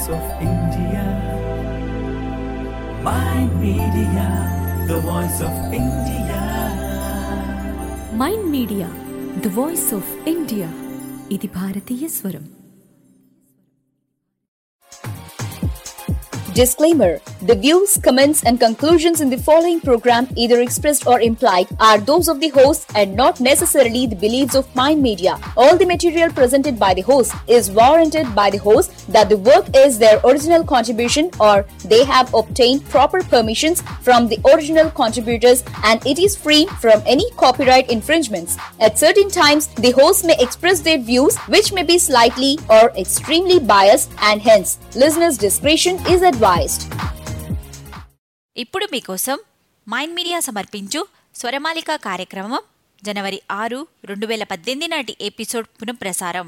of India. Mind Media, the voice of India. Mind media the voice of India ఇది భారతీయ స్వరం Disclaimer The views, comments, and conclusions in the following program, either expressed or implied, are those of the host and not necessarily the beliefs of Mind Media. All the material presented by the host is warranted by the host that the work is their original contribution or they have obtained proper permissions from the original contributors and it is free from any copyright infringements. At certain times, the host may express their views which may be slightly or extremely biased and hence listeners' discretion is advised. ఇప్పుడు మీకోసం mind media సమర్పించు స్వరమాలిక కార్యక్రమం జనవరి ఆరు రెండు వేల పద్దెనిమిది నాటి episode పునఃప్రసారం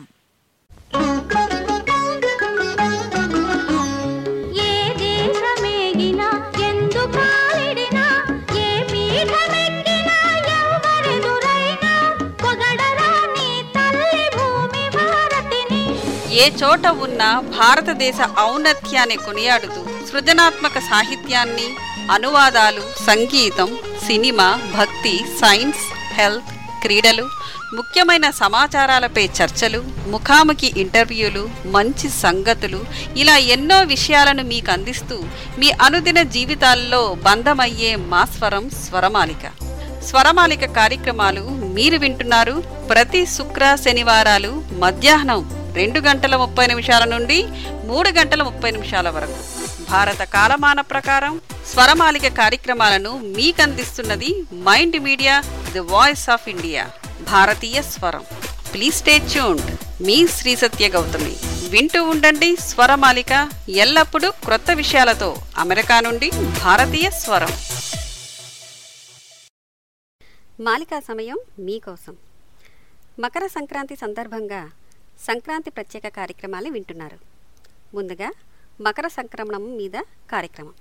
ఏ దేశమేగినా ఎందు కాలిడినా ఏ పీఠమెక్కినా ఎవరెదురైనా పొగడరా నీ తల్లి భూమి భారతిని ఏ చోట ఉన్న భారతదేశ ఔన్నత్యాన్ని కొనియాడుతూ సృజనాత్మక సాహిత్యాన్ని అనువాదాలు సంగీతం సినిమా భక్తి సైన్స్ హెల్త్ క్రీడలు ముఖ్యమైన సమాచారాలపై చర్చలు ముఖాముఖి ఇంటర్వ్యూలు మంచి సంగతులు ఇలా ఎన్నో విషయాలను మీకు అందిస్తూ మీ అనుదిన జీవితాల్లో బంధమయ్యే మా స్వరం స్వరమాలిక స్వరమాలిక కార్యక్రమాలు మీరు వింటున్నారు ప్రతి శుక్ర శనివారాలు మధ్యాహ్నం రెండు గంటల ముప్పై నిమిషాల నుండి మూడు గంటల ముప్పై నిమిషాల వరకు భారత కాలమాన ప్రకారం స్వరమాలిక కార్యక్రమాలను మీకు అందిస్తున్నది mind media the voice of India భారతీయ స్వరం ప్లీజ్ స్టే ట్యూన్డ్ మీ శ్రీ సత్య గౌతమి వింటూ ఉండండి స్వరమాలిక ఎల్లప్పుడూ క్రొత్త విషయాలతో అమెరికా నుండి భారతీయ స్వరం మాలికా సమయం మీకోసం మకర సంక్రాంతి సందర్భంగా సంక్రాంతి ప్రత్యేక కార్యక్రమాలు వింటున్నారు ముందుగా మకర సంక్రమణం మీద కార్యక్రమం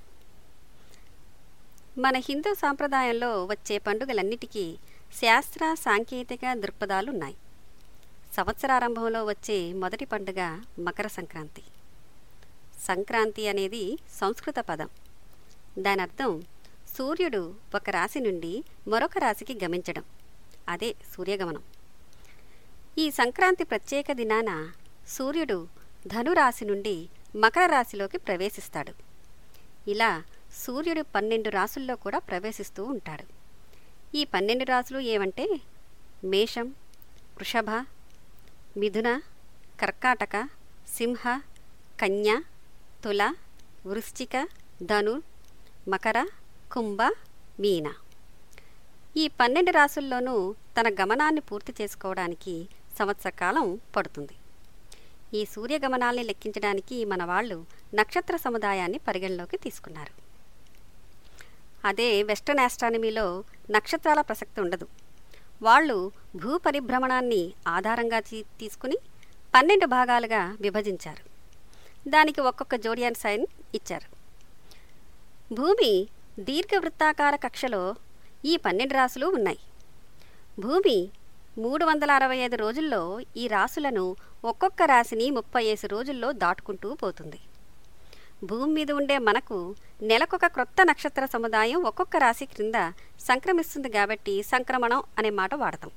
మన హిందూ సాంప్రదాయంలో వచ్చే పండుగలన్నిటికీ శాస్త్ర సాంకేతిక దృక్పథాలు ఉన్నాయి సంవత్సరారంభంలో వచ్చే మొదటి పండుగ మకర సంక్రాంతి సంక్రాంతి అనేది సంస్కృత పదం దాని అర్థం సూర్యుడు ఒక రాశి నుండి మరొక రాశికి గమించడం అదే సూర్యగమనం ఈ సంక్రాంతి ప్రత్యేక దినాన సూర్యుడు ధనురాశి నుండి మకర రాశిలోకి ప్రవేశిస్తాడు ఇలా సూర్యుడు పన్నెండు రాసుల్లో కూడా ప్రవేశిస్తూ ఉంటాడు ఈ పన్నెండు రాసులు ఏవంటే మేషం వృషభ మిథున కర్కాటక సింహ కన్య తుల వృశ్చిక ధను మకర కుంభ మీన ఈ పన్నెండు రాసుల్లోనూ తన గమనాన్ని పూర్తి చేసుకోవడానికి సంవత్సర కాలం పడుతుంది ఈ సూర్యగమనాల్ని లెక్కించడానికి మన వాళ్ళు నక్షత్ర సముదాయాన్ని పరిగణలోకి తీసుకున్నారు అదే వెస్టర్న్ ఆస్ట్రానమీలో నక్షత్రాల ప్రసక్తి ఉండదు వాళ్ళు భూ పరిభ్రమణాన్ని ఆధారంగా తీ- తీసుకుని పన్నెండు భాగాలుగా విభజించారు దానికి ఒక్కొక్క జోడియాన్ సైన్ ఇచ్చారు భూమి దీర్ఘవృత్తాకార కక్షలో ఈ పన్నెండు రాసులు ఉన్నాయి భూమి మూడు వందల అరవై ఐదు రోజుల్లో ఈ రాసులను ఒక్కొక్క రాశిని ముప్పై ఐదు రోజుల్లో దాటుకుంటూ పోతుంది భూమి మీద ఉండే మనకు నెలకొక క్రొత్త నక్షత్ర సముదాయం ఒక్కొక్క రాశి క్రింద సంక్రమిస్తుంది కాబట్టి సంక్రమణం అనే మాట వాడతాం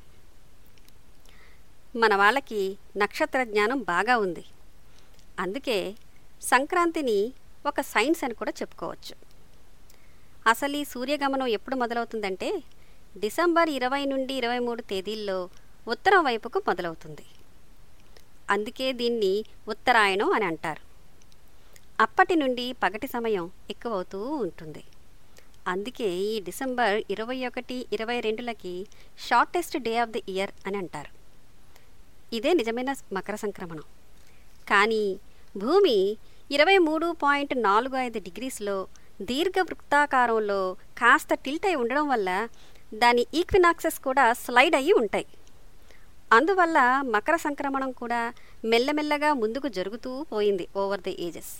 మన వాళ్ళకి నక్షత్ర జ్ఞానం బాగా ఉంది అందుకే సంక్రాంతిని ఒక సైన్స్ అని కూడా చెప్పుకోవచ్చు అసలు ఈ సూర్యగమనం ఎప్పుడు మొదలవుతుందంటే డిసెంబర్ ఇరవై నుండి ఇరవై మూడు తేదీల్లో ఉత్తరం వైపుకు మొదలవుతుంది అందుకే దీన్ని ఉత్తరాయణం అని అంటారు అప్పటి నుండి పగటి సమయం ఎక్కువవుతూ ఉంటుంది అందుకే ఈ డిసెంబర్ ఇరవై ఒకటి ఇరవై రెండులకి shortest day of the year అని అంటారు ఇదే నిజమైన మకర సంక్రమణం కానీ భూమి ఇరవై మూడు పాయింట్ నాలుగు ఐదు డిగ్రీస్లో దీర్ఘ వృత్తాకారంలో కాస్త టిల్ట్ అయి ఉండడం వల్ల దాని ఈక్వినాక్సెస్ కూడా స్లైడ్ అయ్యి ఉంటాయి అందువల్ల మకర సంక్రమణం కూడా మెల్లమెల్లగా ముందుకు జరుగుతూ పోయింది ఓవర్ ది ఏజెస్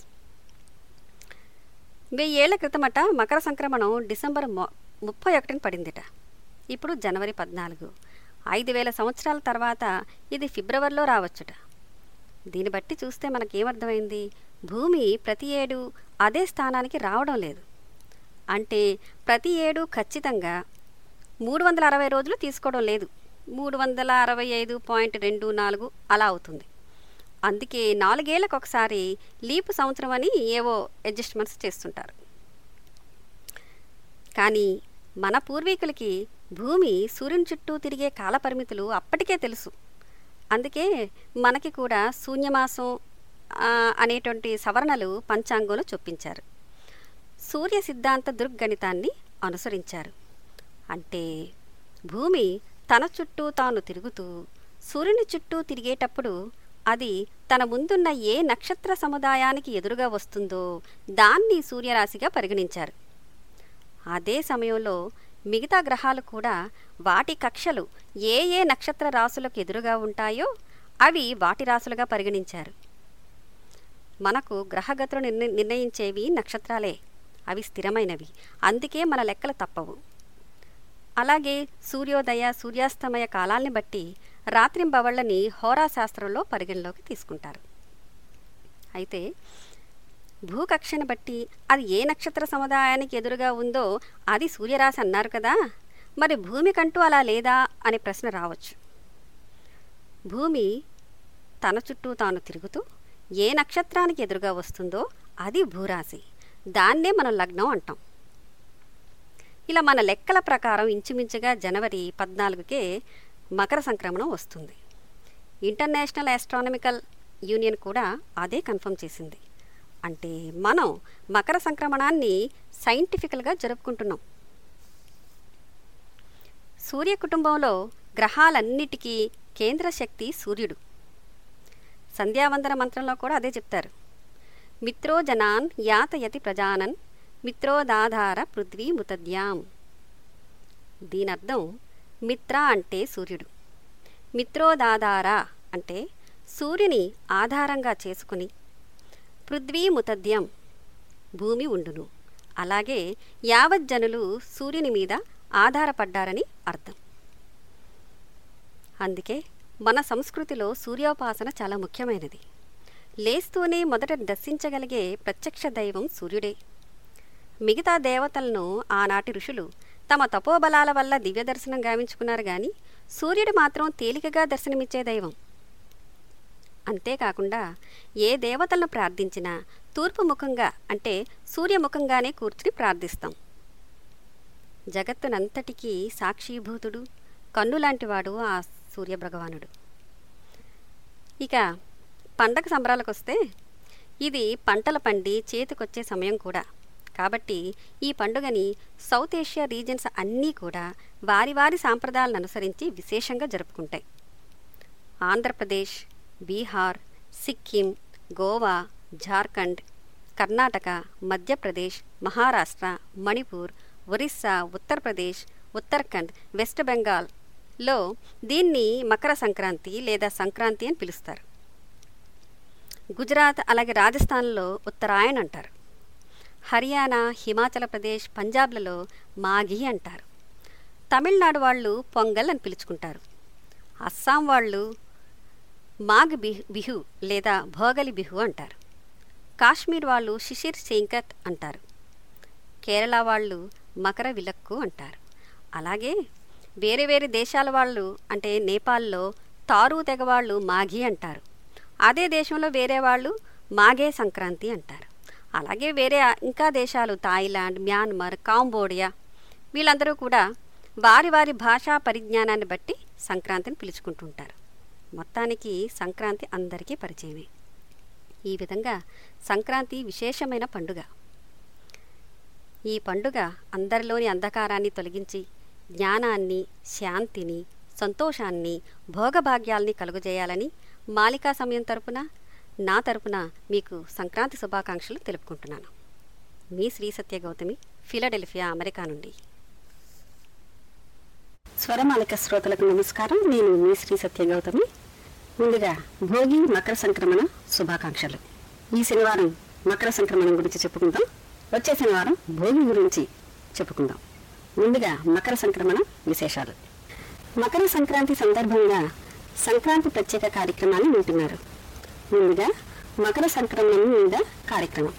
వెయ్యేళ్ల క్రితమట మకర సంక్రమణం డిసెంబర్ మొ ముప్పై ఒకటిని పడిందిట ఇప్పుడు జనవరి పద్నాలుగు ఐదు వేల సంవత్సరాల తర్వాత ఇది ఫిబ్రవరిలో రావచ్చుట దీన్ని బట్టి చూస్తే మనకేమర్థమైంది భూమి ప్రతి ఏడు అదే స్థానానికి రావడం లేదు అంటే ప్రతి ఏడు ఖచ్చితంగా మూడు వందల అరవై రోజులు తీసుకోవడం లేదు మూడు వందల అరవై ఐదు పాయింట్ రెండు నాలుగు అలా అవుతుంది అందుకే నాలుగేళ్లకు ఒకసారి లీపు సంవత్సరం అని ఏవో అడ్జస్ట్మెంట్స్ చేస్తుంటారు కానీ మన పూర్వీకులకి భూమి సూర్యుని చుట్టూ తిరిగే కాల పరిమితులు అప్పటికే తెలుసు అందుకే మనకి కూడా శూన్యమాసం ఆ, అనేటువంటి సవరణలు పంచాంగంలో చొప్పించారు సూర్య సిద్ధాంత దృగ్గణితాన్ని అనుసరించారు అంటే భూమి తన చుట్టూ తాను తిరుగుతూ సూర్యుని చుట్టూ తిరిగేటప్పుడు అది తన ముందున్న ఏ నక్షత్ర సముదాయానికి ఎదురుగా వస్తుందో దాన్ని సూర్యరాశిగా పరిగణించారు అదే సమయంలో మిగతా గ్రహాలు కూడా వాటి కక్షలు ఏ ఏ నక్షత్ర రాశులకు ఎదురుగా ఉంటాయో అవి వాటి రాశులుగా పరిగణించారు మనకు గ్రహగతులు నిర్ణ నిర్ణయించేవి నక్షత్రాలే అవి స్థిరమైనవి అందుకే మన లెక్కలు తప్పవు అలాగే సూర్యోదయ సూర్యాస్తమయ కాలాల్ని బట్టి రాత్రింబవళ్ళని హోరాశాస్త్రంలో పరిగణలోకి తీసుకుంటారు అయితే భూకక్షను బట్టి అది ఏ నక్షత్ర సముదాయానికి ఎదురుగా ఉందో అది సూర్యరాశి అన్నారు కదా మరి భూమికంటూ అలా లేదా అనే ప్రశ్న రావచ్చు భూమి తన చుట్టూ తాను తిరుగుతూ ఏ నక్షత్రానికి ఎదురుగా వస్తుందో అది భూరాశి దాన్నే మనం లగ్నం అంటాం ఇలా మన లెక్కల ప్రకారం ఇంచుమించుగా జనవరి పద్నాలుగుకే మకర సంక్రమణం వస్తుంది ఇంటర్నేషనల్ ఆస్ట్రానమికల్ యూనియన్ కూడా అదే కన్ఫర్మ్ చేసింది అంటే మనం మకర సంక్రమణాన్ని సైంటిఫికల్గా జరుపుకుంటున్నాం సూర్య కుటుంబంలో గ్రహాలన్నిటికీ కేంద్ర శక్తి సూర్యుడు సంధ్యావందన మంత్రంలో కూడా అదే చెప్తారు మిత్రో జనాన్ యాతయతి ప్రజానన్ మిత్రోదాధార పృథ్వీ ముతద్యాం దీనర్థం మిత్ర అంటే సూర్యుడు మిత్రోదాధార అంటే సూర్యుని ఆధారంగా చేసుకుని పృథ్వీ ముతద్యం భూమి ఉండును అలాగే యావజ్జనులు సూర్యుని మీద ఆధారపడ్డారని అర్థం అందుకే మన సంస్కృతిలో సూర్యోపాసన చాలా ముఖ్యమైనది లేస్తూనే మొదట దర్శించగలిగే ప్రత్యక్ష దైవం సూర్యుడే మిగతా దేవతలను ఆనాటి ఋషులు తమ తపోబలాల వల్ల దివ్య దర్శనం గావించుకున్నారు గాని సూర్యుడు మాత్రం తేలికగా దర్శనమిచ్చే దైవం అంతేకాకుండా ఏ దేవతలను ప్రార్థించినా తూర్పు ముఖంగా అంటే సూర్యముఖంగానే కూర్చుని ప్రార్థిస్తాం జగత్తునంతటికీ సాక్షీభూతుడు కన్నులాంటివాడు ఆ సూర్యభగవానుడు ఇక పండగ సంబరాలకు వస్తే ఇది పంటల పండి చేతికొచ్చే సమయం కూడా కాబట్టి ఈ పండుగని సౌత్ ఏషియా రీజన్స్ అన్నీ కూడా వారి వారి సాంప్రదాయాలను అనుసరించి విశేషంగా జరుపుకుంటాయి ఆంధ్రప్రదేశ్ బీహార్ సిక్కిం గోవా జార్ఖండ్ కర్ణాటక మధ్యప్రదేశ్ మహారాష్ట్ర మణిపూర్ ఒరిస్సా ఉత్తరప్రదేశ్ ఉత్తరాఖండ్ వెస్ట్ బెంగాల్లో దీన్ని మకర సంక్రాంతి లేదా సంక్రాంతి అని పిలుస్తారు గుజరాత్ అలాగే రాజస్థాన్లో ఉత్తరాయణ్ అంటారు హర్యానా హిమాచల్ ప్రదేశ్ పంజాబ్లలో మాఘీ అంటారు తమిళనాడు వాళ్ళు పొంగల్ అని పిలుచుకుంటారు అస్సాం వాళ్ళు మాఘ్ బిహు బిహు లేదా భోగలి బిహు అంటారు కాశ్మీర్ వాళ్ళు శిశిర్ శేంకత్ అంటారు కేరళ వాళ్ళు మకర విలక్కు అంటారు అలాగే వేరే వేరే దేశాల వాళ్ళు అంటే నేపాల్లో తారు తెగవాళ్ళు మాఘీ అంటారు అదే దేశంలో వేరే వాళ్ళు మాఘే సంక్రాంతి అంటారు అలాగే వేరే ఇంకా దేశాలు థాయిలాండ్ మ్యాన్మర్ కాంబోడియా వీళ్ళందరూ కూడా వారి వారి భాషా పరిజ్ఞానాన్ని బట్టి సంక్రాంతిని పిలుచుకుంటుంటారు మొత్తానికి సంక్రాంతి అందరికీ పరిచయమే ఈ విధంగా సంక్రాంతి విశేషమైన పండుగ ఈ పండుగ అందరిలోని అంధకారాన్ని తొలగించి జ్ఞానాన్ని శాంతిని సంతోషాన్ని భోగభాగ్యాల్ని కలుగజేయాలని మాలికా సమయం తరపున నా తరపున మీకు సంక్రాంతి శుభాకాంక్షలు తెలుపుకుంటున్నాను మీ శ్రీ సత్య గౌతమి ఫిలడెల్ఫియా అమెరికా నుండి స్వరమాలిక శ్రోతలకు నమస్కారం నేను మీ శ్రీ సత్య గౌతమి ముందుగా భోగి మకర సంక్రమణ శుభాకాంక్షలు ఈ శనివారం మకర సంక్రమణం గురించి చెప్పుకుందాం వచ్చే శనివారం భోగి గురించి చెప్పుకుందాం ముందుగా మకర సంక్రమణ విశేషాలు మకర సంక్రాంతి సందర్భంగా సంక్రాంతి ప్రత్యేక కార్యక్రమాన్ని వింటున్నారు ముందుగా మకర సంక్రమణం మీద కార్యక్రమం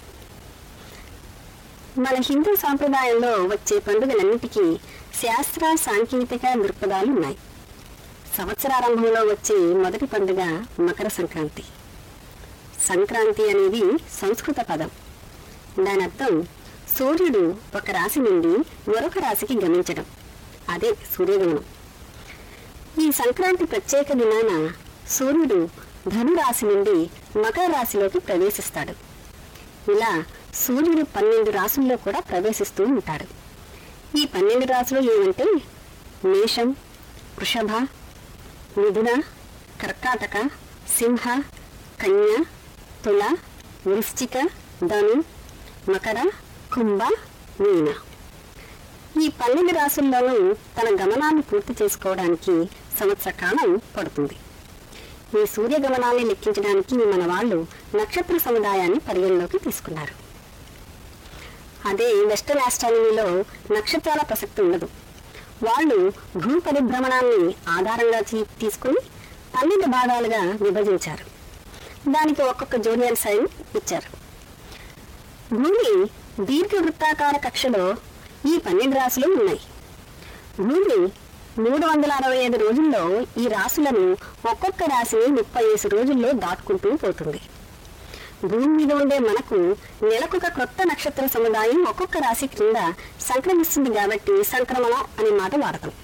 మన హిందూ సాంప్రదాయంలో వచ్చే పండుగలన్నిటికీ శాస్త్ర సాంకేతిక దృక్పథాలు ఉన్నాయి సంవత్సరారంభంలో వచ్చే మొదటి పండుగ మకర సంక్రాంతి సంక్రాంతి అనేది సంస్కృత పదం దాని అర్థం సూర్యుడు ఒక రాశి నుండి మరొక రాశికి గమనించడం అదే సూర్యగమనం ఈ సంక్రాంతి ప్రత్యేక దినాన సూర్యుడు ధనురాశి నుండి మకర రాశిలోకి ప్రవేశిస్తాడు ఇలా సూర్యుడు పన్నెండు రాసుల్లో కూడా ప్రవేశిస్తూ ఉంటాడు ఈ పన్నెండు రాసులు ఏమంటే మేషం వృషభ మిథున కర్కాటక సింహ కన్య తుల వృశ్చిక ధను మకర కుంభ మీన ఈ పన్నెండు రాసుల్లోనూ తన గమనాన్ని పూర్తి చేసుకోవడానికి సంవత్సర కాలం పడుతుంది ఈ సూర్య గమనాన్ని లెక్కించడానికి మన వాళ్ళు నక్షత్ర సముదాయాన్ని పరిగణలోకి తీసుకున్నారు అదే వెస్టర్న్ ఆస్ట్రానమీలో నక్షత్రాల ప్రసక్తి ఉండదు వాళ్ళు భూ పరిభ్రమణాన్ని ఆధారంగా చీ- తీసుకుని పన్నెండు భాగాలుగా విభజించారు దానికి ఒక్కొక్క జూనియర్ సైన్ ఇచ్చారు భూమి దీర్ఘవృత్తాకార కక్షలో ఈ పన్నెండు రాశులు ఉన్నాయి భూమి మూడు వందల అరవై ఐదు రోజుల్లో ఈ రాశులను ఒక్కొక్క రాశిని ముప్పై ఐదు రోజుల్లో దాటుకుంటూ పోతుంది భూమి మీద ఉండే మనకు నెలకొక క్రొత్త నక్షత్ర సముదాయం ఒక్కొక్క రాశి కింద సంక్రమిస్తుంది కాబట్టి సంక్రమణం అనే మాట వాడతాం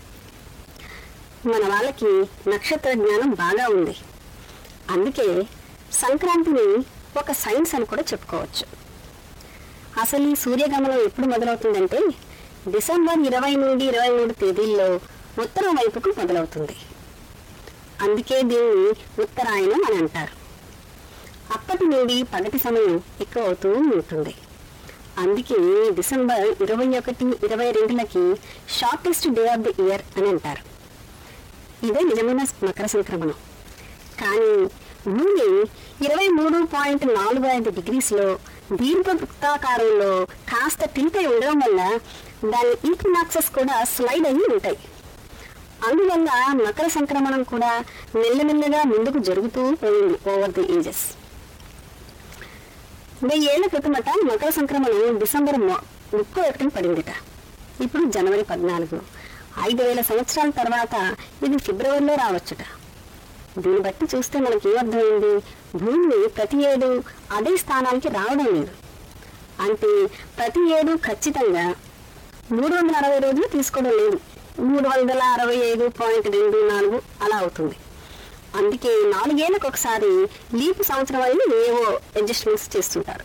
మన వాళ్ళకి నక్షత్ర జ్ఞానం బాగా ఉంది అందుకే సంక్రాంతిని ఒక సైన్స్ అని కూడా చెప్పుకోవచ్చు అసలు ఈ సూర్యగమనం ఎప్పుడు మొదలవుతుందంటే డిసెంబర్ ఇరవై నుండి ఇరవై మూడు తేదీల్లో ఉత్తరం వైపుకు మొదలవుతుంది అందుకే దీన్ని ఉత్తరాయణం అని అంటారు అప్పటి నుండి పగటి సమయం ఎక్కువ అవుతూ ఉంటుంది అందుకే డిసెంబర్ ఇరవై ఒకటి ఇరవై రెండులకి shortest day of the year అని అంటారు ఇదే నిజమైన మకర సంక్రమణం కానీ భూమి ఇరవై మూడు పాయింట్ నాలుగు ఐదు డిగ్రీస్లో దీర్ఘ వృత్తాకారంలో కాస్త టిల్ట్ అయి ఉండడం వల్ల దాని ఈక్వినాక్సెస్ కూడా స్లైడ్ అయ్యి ఉంటాయి అందువల్ల మకర సంక్రమణం కూడా మెల్లమెల్లగా ముందుకు జరుగుతూ పోయింది ఓవర్ ది ఏజెస్ వెయ్యేళ్ల క్రితమట మకర సంక్రమణం డిసెంబర్ మొ- ముప్పై ఒకటిన పడిందిట ఇప్పుడు జనవరి పద్నాలుగు ఐదు వేల సంవత్సరాల తర్వాత ఇది ఫిబ్రవరిలో రావచ్చుట దీన్ని బట్టి చూస్తే మనకి ఏమర్థమైంది భూమి ప్రతి ఏడు అదే స్థానానికి రావడం లేదు అంటే ప్రతి ఏడు ఖచ్చితంగా మూడు వందల అరవై రోజులు తీసుకోవడం లేదు మూడు వందల అరవై ఐదు పాయింట్ రెండు నాలుగు అలా అవుతుంది అందుకే నాలుగేళ్లకు ఒకసారి లీపు సంవత్సరం అని ఏవో అడ్జస్ట్మెంట్స్ చేస్తుంటారు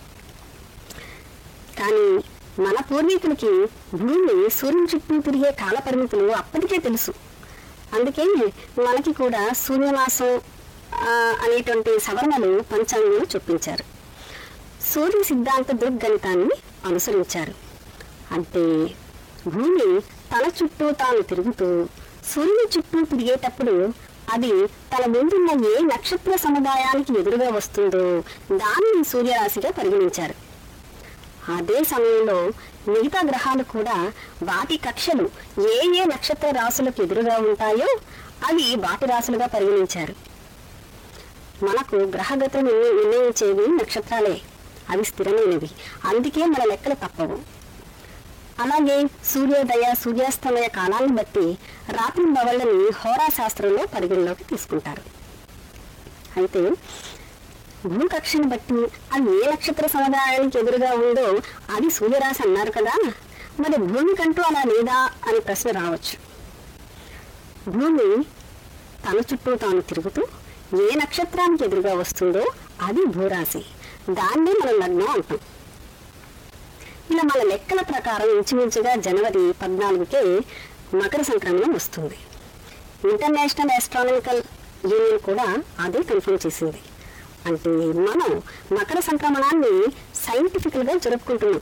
కానీ మన పూర్వీకులకి భూమి సూర్యుని చుట్టూ తిరిగే కాల పరిమితులు అప్పటికే తెలుసు అందుకే మనకి కూడా సూర్యమాసం ఆ, అనేటువంటి సవరణలు పంచాంగంలో చొప్పించారు సూర్య సిద్ధాంత దృగ్గణితాన్ని అనుసరించారు అంటే భూమి తన చుట్టూ తాను తిరుగుతూ సూర్యుని చుట్టూ తిరిగేటప్పుడు అది తన ముందున్న ఏ నక్షత్ర సముదాయానికి ఎదురుగా వస్తుందో దానిని సూర్యరాశిగా పరిగణించారు అదే సమయంలో మిగతా గ్రహాలు కూడా వాటి కక్షలు ఏ ఏ నక్షత్ర రాశులకు ఎదురుగా ఉంటాయో అవి వాటి రాశులుగా పరిగణించారు మనకు గ్రహగతులు నిర్ణ- నిర్ణయించేవి నక్షత్రాలే అవి స్థిరమైనవి అందుకే మన లెక్కలు తప్పవు అలాగే సూర్యోదయ సూర్యాస్తమయ కాలాన్ని బట్టి రాత్రి బవళ్ళని హోరా శాస్త్రంలో పరిగణలోకి తీసుకుంటారు అయితే భూకక్షను బట్టి అది ఏ నక్షత్ర సముదాయానికి ఎదురుగా ఉందో అది సూర్యరాశి అన్నారు కదా మరి భూమికంటూ అలా లేదా అని ప్రశ్న రావచ్చు భూమి తన చుట్టూ తాను తిరుగుతూ ఏ నక్షత్రానికి ఎదురుగా వస్తుందో అది భూరాశి దాన్నే మనం లగ్నం అంటాం ఇలా మన లెక్కల ప్రకారం ఇంచుమించుగా జనవరి పద్నాలుగుకే మకర సంక్రమణం వస్తుంది ఇంటర్నేషనల్ ఆస్ట్రానమికల్ యూనియన్ కూడా అదే కన్ఫర్మ్ చేసింది అంటే మనం మకర సంక్రమణాన్ని సైంటిఫికల్ గా జరుపుకుంటున్నాం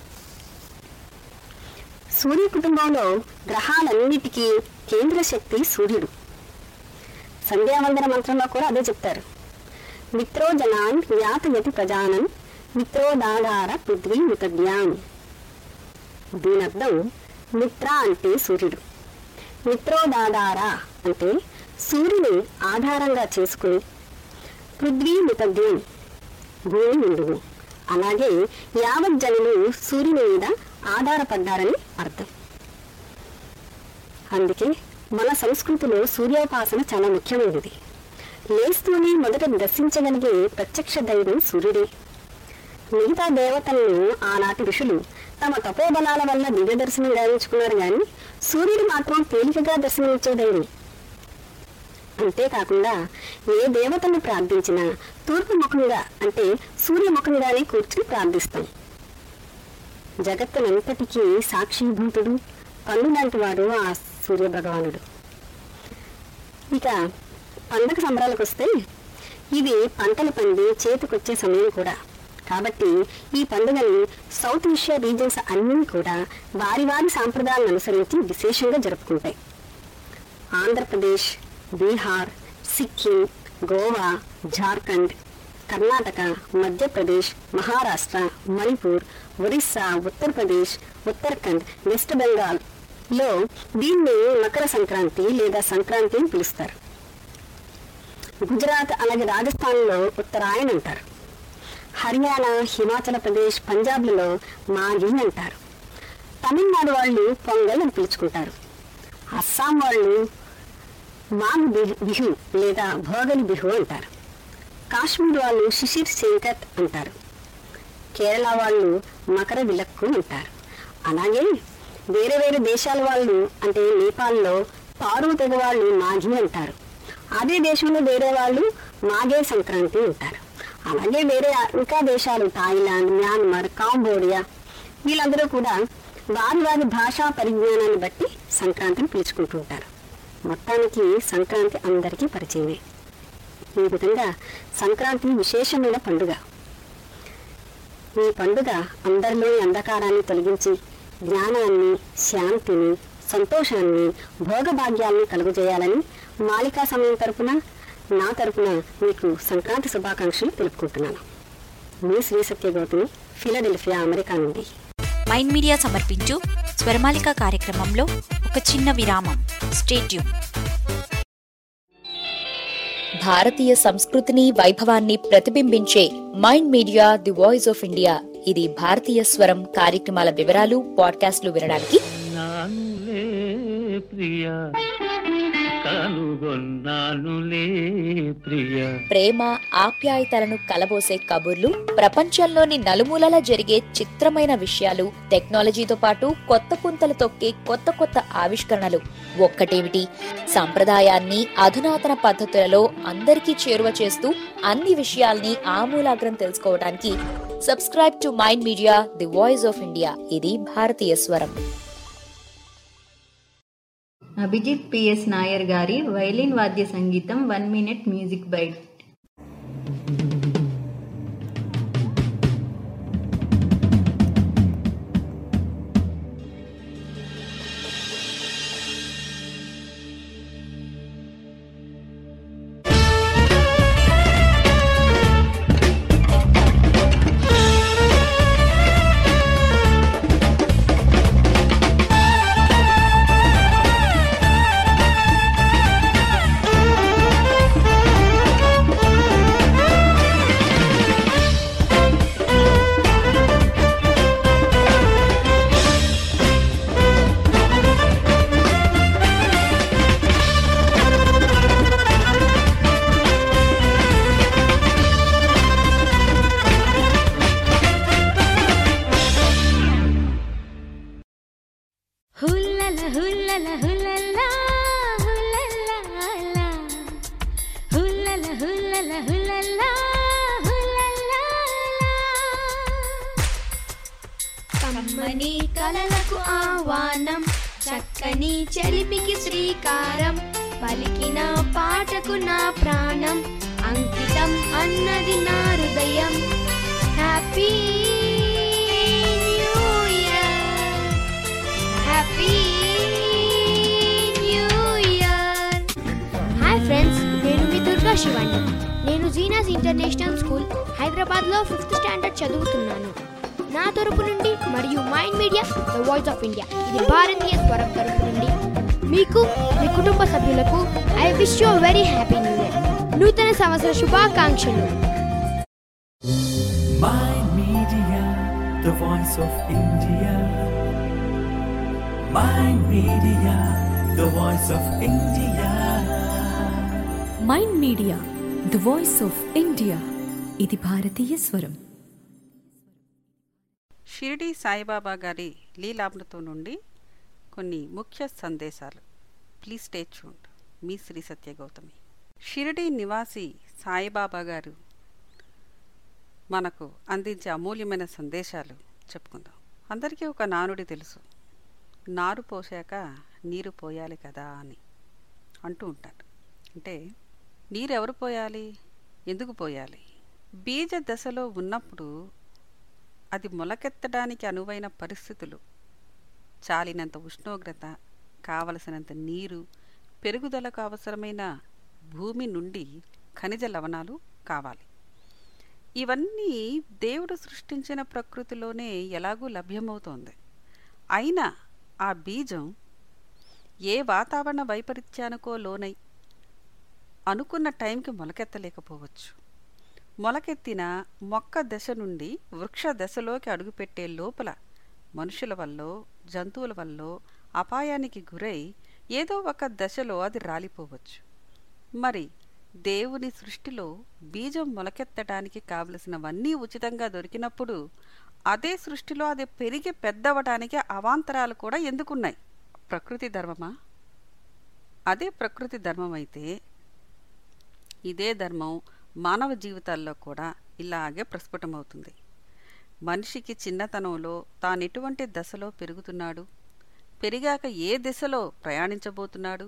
సూర్య కుటుంబంలో గ్రహాలన్నిటికీ కేంద్ర శక్తి సూర్యుడు సంధ్యావందన మంత్రంలో కూడా అదే చెప్తారు మిత్రో జనాన్ యాతయతి ప్రజానం మిత్రో దాదార పృథ్వీ ముతద్యాం దీని అర్థం మిత్ర అంటే సూర్యుడు మిత్రో దాదార అంటే సూర్యుని ఆధారంగా చేసుకుని పృథ్వీ ముతద్యం భూమి ఉండును అలాగే యావత్ జనులు సూర్యుని మీద ఆధారపడ్డారని అర్థం అందుకే మన సంస్కృతిలో సూర్యోపాసన చాలా ముఖ్యమైనది లేస్తూనే మొదట దర్శించగలిగే ప్రత్యక్ష దైవం సూర్యుడే మిగతా దేవతలను ఆనాటి ఋషులు తమ తపోబలాల వల్ల దివ్య దర్శనం గావించుకున్నారు గాని సూర్యుడు మాత్రం తేలికగా దర్శనమిచ్చే దైవం అంతేకాకుండా ఏ దేవతను ప్రార్థించినా తూర్పు ముఖంగా అంటే సూర్యముఖంగానే కూర్చుని ప్రార్థిస్తాం జగత్తునంతటికీ సాక్షిభూతుడు పన్ను లాంటి వాడు ఆ సూర్య భగవానుడు ఇక పండగ సంబరాలకు వస్తే ఇవి పంటలు పండి చేతికొచ్చే సమయం కూడా కాబట్టి ఈ పండుగని సౌత్ ఏషియా రీజన్స్ అన్నీ కూడా వారి వారి సాంప్రదాయాలను అనుసరించి విశేషంగా జరుపుకుంటాయి ఆంధ్రప్రదేశ్ బీహార్ సిక్కిం గోవా జార్ఖండ్ కర్ణాటక మధ్యప్రదేశ్ మహారాష్ట్ర మణిపూర్ ఒరిస్సా ఉత్తరప్రదేశ్ ఉత్తరాఖండ్ వెస్ట్ బెంగాల్ లో దీన్ని మకర సంక్రాంతి లేదా సంక్రాంతి అని పిలుస్తారు గుజరాత్ అలాగే రాజస్థాన్లో ఉత్తరాయణ అంటారు హర్యానా హిమాచల్ ప్రదేశ్ పంజాబ్లలో మాగి అంటారు తమిళనాడు వాళ్ళు పొంగల్ అని పిలుచుకుంటారు అస్సాం వాళ్ళు మాగ్ బిహు- బిహు లేదా భోగలి బిహు అంటారు కాశ్మీర్ వాళ్ళు శిశిర్ శంకత్ అంటారు కేరళ వాళ్ళు మకర విలక్కు అంటారు అలాగే వేరే వేరే దేశాల వాళ్ళు అంటే నేపాల్లో పారు తెగ వాళ్ళు మాఘి అంటారు అదే దేశంలో వేరే వాళ్ళు మాఘే సంక్రాంతి అంటారు అలాగే వేరే ఇంకా దేశాలు థాయిలాండ్ మ్యాన్మార్ కాంబోడియా వీళ్ళందరూ కూడా వారి వారి భాషా పరిజ్ఞానాన్ని బట్టి సంక్రాంతిని పిలుచుకుంటూ ఉంటారు మొత్తానికి సంక్రాంతి అందరికీ పరిచయమే ఈ విధంగా సంక్రాంతి విశేషమైన పండుగ ఈ పండుగ అందరిలోని అంధకారాన్ని తొలగించి జ్ఞానాన్ని శాంతిని సంతోషాన్ని భోగభాగ్యాల్ని కలుగజేయాలని మాలికా సమయం తరపున నా తరపున మీకు సంక్రాంతి శుభాకాంక్షలు తెలుపుకుంటున్నాను మీ శ్రీ సత్య గౌతమి ఫిలడెల్ఫియా అమెరికా నుండి మైండ్ మీడియా సమర్పించు స్వరమాలిక కార్యక్రమంలో ఒక చిన్న విరామం స్టేట్యూన్ భారతీయ సంస్కృతిని వైభవాన్ని ప్రతిబింబించే mind media the voice of India ఇది భారతీయ స్వరం కార్యక్రమాల వివరాలు పాడ్కాస్ట్లు వినడానికి నానులే ప్రియ కనుగొన్నానులే ప్రియ ప్రేమ ఆప్యాయతలను కలబోసే కబుర్లు ప్రపంచంలోని నలుమూలల జరిగే చిత్రమైన విషయాలు టెక్నాలజీతో పాటు కొత్త పుంతలు తొక్కే కొత్త కొత్త ఆవిష్కరణలు ఒక్కటేమిటి సంప్రదాయాన్ని అధునాతన పద్ధతులలో అందరికీ చేరువ చేస్తూ అన్ని విషయాల్ని ఆమూలాగ్రం తెలుసుకోవడానికి subscribe to mind media the voice of India ఇది భారతీయ స్వరం అభిజిత్ పిఎస్ నాయర్ గారి వైలిన్ వాద్య సంగీతం వన్ మినిట్ మ్యూజిక్ బైట్ హుల్లల హుల్లల హుల్లల హుల్లల హుల్లల హుల్లల హుల్లల హుల్లల కమ్మని కలలకు ఆహ్వానం చక్కని చెలిమికి శ్రీకారం పలికిన పాటకు నా ప్రాణం అంకితం అన్నది నా హృదయం happy new year happy new year hi friends నేను మీ దుర్గా శివాణి నేను జీనాస్ ఇంటర్నేషనల్ స్కూల్ హైదరాబాద్లో ఫిఫ్త్ స్టాండర్డ్ చదువుతున్నాను నా తరపు నుండి మరియు mind media the voice of India ఇది భారతీయ స్వరం తరపు నుండి మీకు మీ కుటుంబ సభ్యులకు I wish you very happy new year నూతన సంవత్సర శుభాకాంక్షలు My Media, the voice of India. My Media, the voice of India. Mind media the voice of India ఇది భారతీయ స్వరం షిరిడి సాయిబాబా గారి లీలామృతం నుండి కొన్ని ముఖ్య సందేశాలు ప్లీజ్ స్టే చూండ్ మీ శ్రీ సత్య గౌతమి షిరిడి నివాసి సాయిబాబా గారు మనకు అందించే అమూల్యమైన సందేశాలు చెప్పుకుందాం అందరికీ ఒక నానుడి తెలుసు నారు పోసాక నీరు పోయాలి కదా అని అంటూ ఉంటారు అంటే నీరు ఎవరు పోయాలి ఎందుకు పోయాలి బీజ దశలో ఉన్నప్పుడు అది మొలకెత్తడానికి అనువైన పరిస్థితులు చాలినంత ఉష్ణోగ్రత కావలసినంత నీరు పెరుగుదలకు అవసరమైన భూమి నుండి ఖనిజ లవణాలు కావాలి ఇవన్నీ దేవుడు సృష్టించిన ప్రకృతిలోనే ఎలాగూ లభ్యమవుతోంది అయినా ఆ బీజం ఏ వాతావరణ వైపరీత్యానికో లోనై అనుకున్న టైంకి మొలకెత్తలేకపోవచ్చు మొలకెత్తిన మొక్క దశ నుండి వృక్ష దశలోకి అడుగుపెట్టే లోపల మనుషుల వల్ల జంతువుల వల్ల అపాయానికి గురై ఏదో ఒక దశలో అది రాలిపోవచ్చు మరి దేవుని సృష్టిలో బీజం మొలకెత్తడానికి కావలసినవన్నీ ఉచితంగా దొరికినప్పుడు అదే సృష్టిలో అది పెరిగి పెద్దవటానికి అవాంతరాలు కూడా ఎందుకున్నాయి ప్రకృతి ధర్మమా అదే ప్రకృతి ధర్మం అయితే ఇదే ధర్మం మానవ జీవితాల్లో కూడా ఇలాగే ప్రస్ఫుటమవుతుంది మనిషికి చిన్నతనంలో తాను ఎటువంటి దశలో పెరుగుతున్నాడు పెరిగాక ఏ దిశలో ప్రయాణించబోతున్నాడు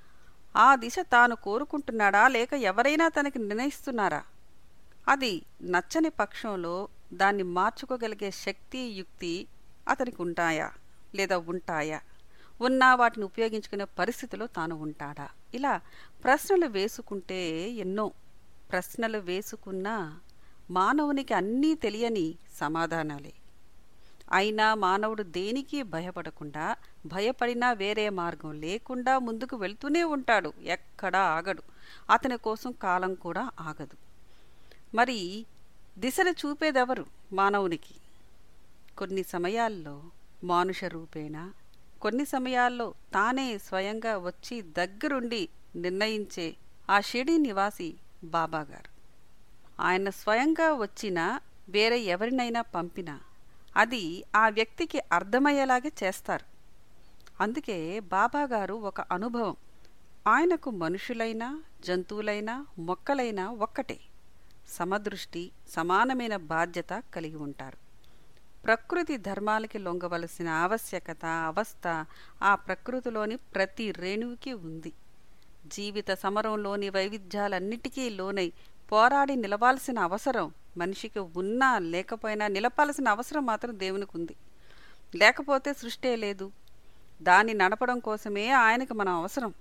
ఆ దిశ తాను కోరుకుంటున్నాడా లేక ఎవరైనా తనకి నిర్ణయిస్తున్నారా అది నచ్చని పక్షంలో దాన్ని మార్చుకోగలిగే శక్తి యుక్తి అతనికి ఉంటాయా లేదా ఉంటాయా ఉన్నా వాటిని ఉపయోగించుకునే పరిస్థితిలో తాను ఉంటాడా ఇలా ప్రశ్నలు వేసుకుంటే ఎన్నో ప్రశ్నలు వేసుకున్నా మానవునికి అన్నీ తెలియని సమాధానాలే అయినా మానవుడు దేనికి భయపడకుండా భయపడినా వేరే మార్గం లేకుండా ముందుకు వెళ్తూనే ఉంటాడు ఎక్కడా ఆగడు అతని కోసం కాలం కూడా ఆగదు మరి దిశను చూపేదెవరు మానవునికి కొన్ని సమయాల్లో మానుష రూపేణ కొన్ని సమయాల్లో తానే స్వయంగా వచ్చి దగ్గరుండి నిర్ణయించే ఆ షిడి నివాసి బాబాగారు ఆయన స్వయంగా వచ్చినా వేరే ఎవరినైనా పంపినా అది ఆ వ్యక్తికి అర్థమయ్యేలాగే చేస్తారు అందుకే బాబాగారు ఒక అనుభవం ఆయనకు మనుషులైనా జంతువులైనా మొక్కలైనా ఒక్కటే సమదృష్టి సమానమైన బాధ్యత కలిగి ఉంటారు ప్రకృతి ధర్మాలకి లొంగవలసిన ఆవశ్యకత అవస్థ ఆ ప్రకృతిలోని ప్రతి రేణువుకి ఉంది జీవిత సమరంలోని వైవిధ్యాలన్నిటికీ లోనై పోరాడి నిలవాల్సిన అవసరం మనిషికి ఉన్నా లేకపోయినా నిలపాల్సిన అవసరం మాత్రం దేవునికి ఉంది లేకపోతే సృష్టే లేదు దాన్ని నడపడం కోసమే ఆయనకు మనం అవసరం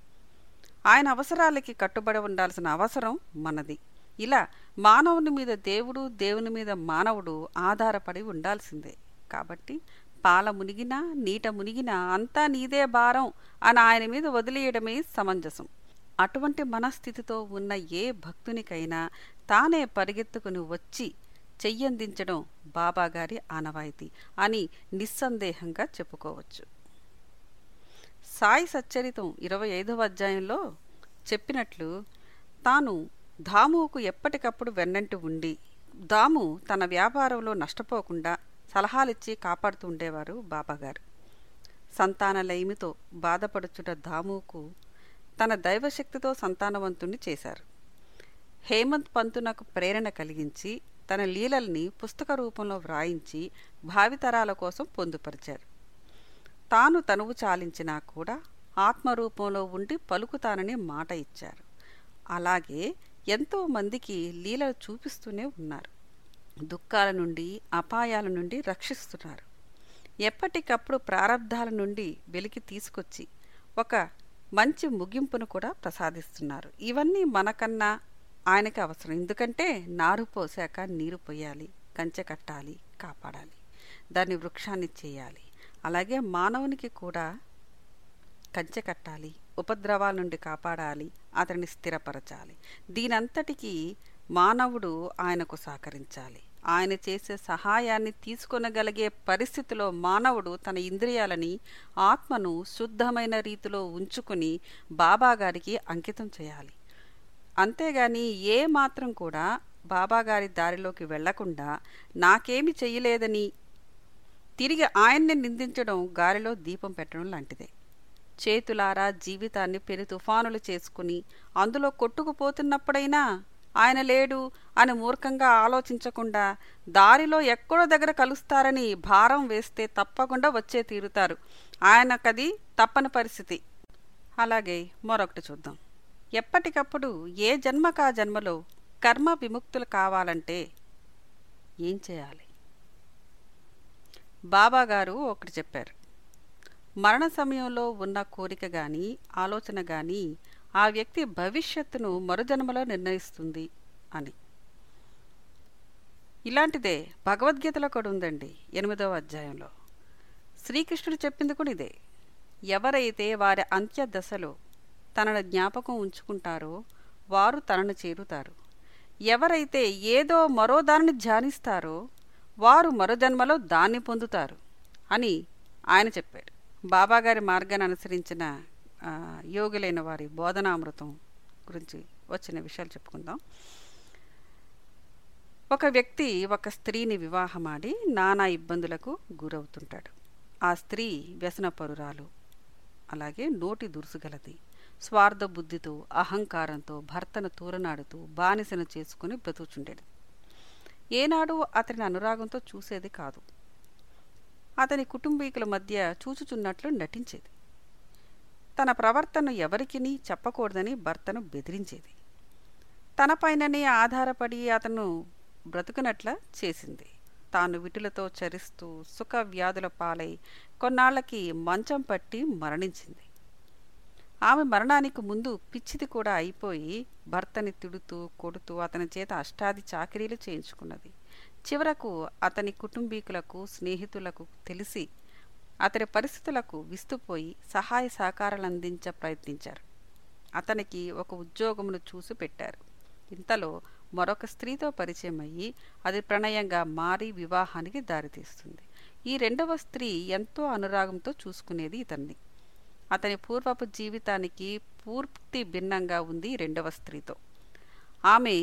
ఆయన అవసరాలకి కట్టుబడి ఉండాల్సిన అవసరం మనది ఇలా మానవుని మీద దేవుడు దేవుని మీద మానవుడు ఆధారపడి ఉండాల్సిందే కాబట్టి పాల మునిగినా నీట మునిగినా అంతా నీదే భారం అని ఆయన మీద వదిలేయడమే సమంజసం అటువంటి మనస్థితితో ఉన్న ఏ భక్తునికైనా తానే పరిగెత్తుకుని వచ్చి చెయ్యందించడం బాబాగారి ఆనవాయితీ అని నిస్సందేహంగా చెప్పుకోవచ్చు సాయి సచ్చరితం ఇరవై ఐదవ అధ్యాయంలో చెప్పినట్లు తాను దాముకు ఎప్పటికప్పుడు వెన్నంటి ఉండి దాము తన వ్యాపారంలో నష్టపోకుండా సలహాలిచ్చి కాపాడుతూ ఉండేవారు బాబాగారు సంతాన లైమితో బాధపడుచుట దాముకు తన దైవశక్తితో సంతానవంతుణ్ణి చేశారు హేమంత్ పంతునకు ప్రేరణ కలిగించి తన లీలల్ని పుస్తక రూపంలో వ్రాయించి భావితరాల కోసం పొందుపరిచారు తాను తనువు చాలించినా కూడా ఆత్మరూపంలో ఉండి పలుకుతానని మాట ఇచ్చారు అలాగే ఎంతో మందికి లీలలు చూపిస్తూనే ఉన్నారు దుఃఖాల నుండి అపాయాల నుండి రక్షిస్తున్నారు ఎప్పటికప్పుడు ప్రారంధాల నుండి వెలికి తీసుకొచ్చి ఒక మంచి ముగింపును కూడా ప్రసాదిస్తున్నారు ఇవన్నీ మనకన్నా ఆయనకి అవసరం ఎందుకంటే నారు పోసాక నీరు పోయాలి కంచె కట్టాలి కాపాడాలి దాన్ని వృక్షాన్ని చేయాలి అలాగే మానవునికి కూడా కంచె కట్టాలి ఉపద్రవాల నుండి కాపాడాలి అతన్ని స్థిరపరచాలి దీనంతటికీ మానవుడు ఆయనకు సహకరించాలి ఆయన చేసే సహాయాన్ని తీసుకొనగలిగే పరిస్థితిలో మానవుడు తన ఇంద్రియాలని ఆత్మను శుద్ధమైన రీతిలో ఉంచుకుని బాబాగారికి అంకితం చేయాలి అంతేగాని ఏ మాత్రం కూడా బాబాగారి దారిలోకి వెళ్లకుండా నాకేమి చెయ్యలేదని తిరిగి ఆయన్ని నిందించడం గాలిలో దీపం పెట్టడం లాంటిదే చేతులారా జీవితాన్ని పెను తుఫానులు చేసుకుని అందులో కొట్టుకుపోతున్నప్పుడైనా ఆయన లేడు అని మూర్ఖంగా ఆలోచించకుండా దారిలో ఎక్కడో దగ్గర కలుస్తారని భారం వేస్తే తప్పకుండా వచ్చే తీరుతారు ఆయనకది తప్పని పరిస్థితి అలాగే మరొకటి చూద్దాం ఎప్పటికప్పుడు ఏ జన్మకా జన్మలో కర్మ విముక్తులు కావాలంటే ఏం చేయాలి బాబా గారు ఒకటి చెప్పారు మరణ సమయంలో ఉన్న కోరిక గాని ఆలోచన గాని ఆ వ్యక్తి భవిష్యత్తును మరుజన్మలో నిర్ణయిస్తుంది అని ఇలాంటిదే భగవద్గీతలో కూడా ఉందండి ఎనిమిదవ అధ్యాయంలో శ్రీకృష్ణుడు చెప్పింది కూడా ఇదే ఎవరైతే వారి అంత్య దశలో తనను జ్ఞాపకం ఉంచుకుంటారో వారు తనను చేరుతారు ఎవరైతే ఏదో మరో దానిని ధ్యానిస్తారో వారు మరో జన్మలో దాన్ని పొందుతారు అని ఆయన చెప్పాడు బాబాగారి మార్గాన్ని అనుసరించిన ఆ, యోగులైన వారి బోధనామృతం గురించి వచ్చిన విషయాలు చెప్పుకుందాం ఒక వ్యక్తి ఒక స్త్రీని వివాహమాడి నానా ఇబ్బందులకు గురవుతుంటాడు ఆ స్త్రీ వ్యసనపరురాలు అలాగే నోటి దురుసుగలది స్వార్థ బుద్ధితో అహంకారంతో భర్తను తూరనాడుతూ బానిసను చేసుకుని బ్రతుకుచుండేది ఏనాడు అతని అనురాగంతో చూసేది కాదు అతని కుటుంబీకుల మధ్య చూచుచున్నట్లు నటించేది తన ప్రవర్తన ఎవరికిని చెప్పకూడదని భర్తను బెదిరించేది తనపైననే ఆధారపడి అతను బ్రతుకునట్ల చేసింది తాను విటులతో చరిస్తూ సుఖ వ్యాధుల పాలై కొన్నాళ్లకి మంచం పట్టి మరణించింది ఆమె మరణానికి ముందు పిచ్చిది కూడా అయిపోయి భర్తని తిడుతూ కొడుతూ అతని చేత అష్టాది చాకిరీలు చేయించుకున్నది చివరకు అతని కుటుంబీకులకు స్నేహితులకు తెలిసి అతని పరిస్థితులకు విస్తుపోయి సహాయ సహకారాలు అందించ ప్రయత్నించారు అతనికి ఒక ఉద్యోగమును చూసి పెట్టారు ఇంతలో మరొక స్త్రీతో పరిచయం అయ్యి అది ప్రణయంగా మారి వివాహానికి దారితీస్తుంది ఈ రెండవ స్త్రీ ఎంతో అనురాగంతో చూసుకునేది ఇతన్ని అతని పూర్వపు జీవితానికి పూర్తి భిన్నంగా ఉంది ఈ రెండవ స్త్రీతో ఆమె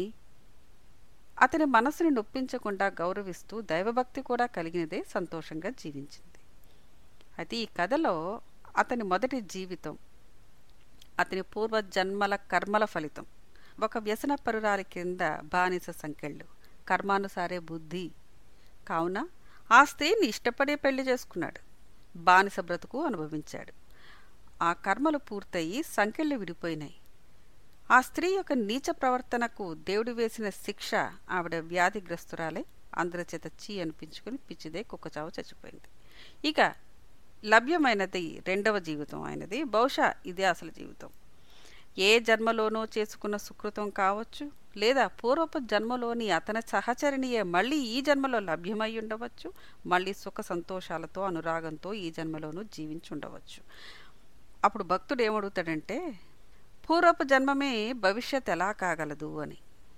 అతని మనసుని నొప్పించకుండా గౌరవిస్తూ దైవభక్తి కూడా కలిగినదే సంతోషంగా జీవించింది అయితే ఈ కథలో అతని మొదటి జీవితం అతని పూర్వ జన్మల కర్మల ఫలితం ఒక వ్యసన పరురాలి కింద బానిస సంకెళ్ళు కర్మానుసారే బుద్ధి కావున ఆ స్త్రీని ఇష్టపడే పెళ్లి చేసుకున్నాడు బానిస బ్రతుకు అనుభవించాడు ఆ కర్మలు పూర్తయి సంకెళ్ళు విడిపోయినాయి ఆ స్త్రీ యొక్క నీచ ప్రవర్తనకు దేవుడు వేసిన శిక్ష ఆవిడ వ్యాధిగ్రస్తురాలే అందరి చేత చీ అనిపించుకుని పిచ్చిదే కుక్కచావు చచ్చిపోయింది ఇక లభ్యమైనది రెండవ జీవితం అయినది బహుశా ఇదే అసలు జీవితం ఏ జన్మలోనో చేసుకున్న సుకృతం కావచ్చు లేదా పూర్వపు జన్మలోని అతని సహచరినియే మళ్ళీ ఈ జన్మలో లభ్యమై ఉండవచ్చు మళ్ళీ సుఖ సంతోషాలతో అనురాగంతో ఈ జన్మలోనూ జీవించుండవచ్చు అప్పుడు భక్తుడు ఏమడుగుతాడంటే పూర్వపు జన్మమే భవిష్యత్ ఎలా కాగలదు అని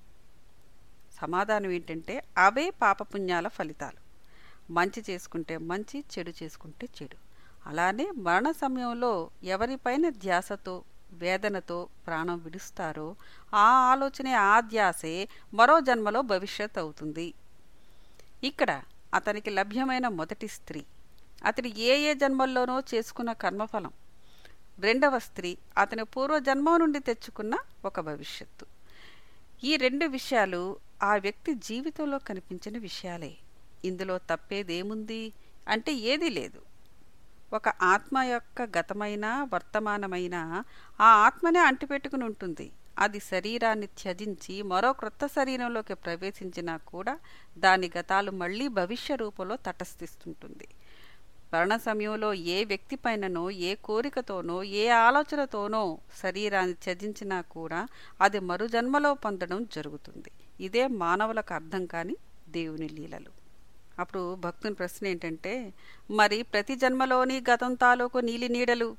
సమాధానం ఏంటంటే అవే పాపపుణ్యాల ఫలితాలు మంచి చేసుకుంటే మంచి చెడు చేసుకుంటే చెడు అలానే మరణ సమయంలో ఎవరిపైన ధ్యాసతో వేదనతో ప్రాణం విడుస్తారో ఆ ఆలోచనే ఆ ధ్యాసే మరో జన్మలో భవిష్యత్ అవుతుంది ఇక్కడ అతనికి లభ్యమైన మొదటి స్త్రీ అతని ఏ ఏ జన్మల్లోనో చేసుకున్న కర్మఫలం రెండవ స్త్రీ అతని పూర్వజన్మం నుండి తెచ్చుకున్న ఒక భవిష్యత్తు ఈ రెండు విషయాలు ఆ వ్యక్తి జీవితంలో కనిపించిన విషయాలే ఇందులో తప్పేదేముంది అంటే ఏదీ లేదు ఒక ఆత్మ యొక్క గతమైన వర్తమానమైన ఆ ఆత్మనే అంటిపెట్టుకుని ఉంటుంది అది శరీరాన్ని త్యజించి మరో క్రొత్త శరీరంలోకి ప్రవేశించినా కూడా దాని గతాలు మళ్ళీ భవిష్య రూపంలో తటస్థిస్తుంటుంది మరణ సమయంలో ఏ వ్యక్తిపైననో ఏ కోరికతోనో ఏ ఆలోచనతోనో శరీరాన్ని త్యజించినా కూడా అది మరుజన్మలో పొందడం జరుగుతుంది ఇదే మానవులకు అర్థం కాని దేవుని లీలలు అప్పుడు భక్తుని ప్రశ్న ఏంటంటే మరి ప్రతి జన్మలోని గతం తాలూకు నీలి నీడలు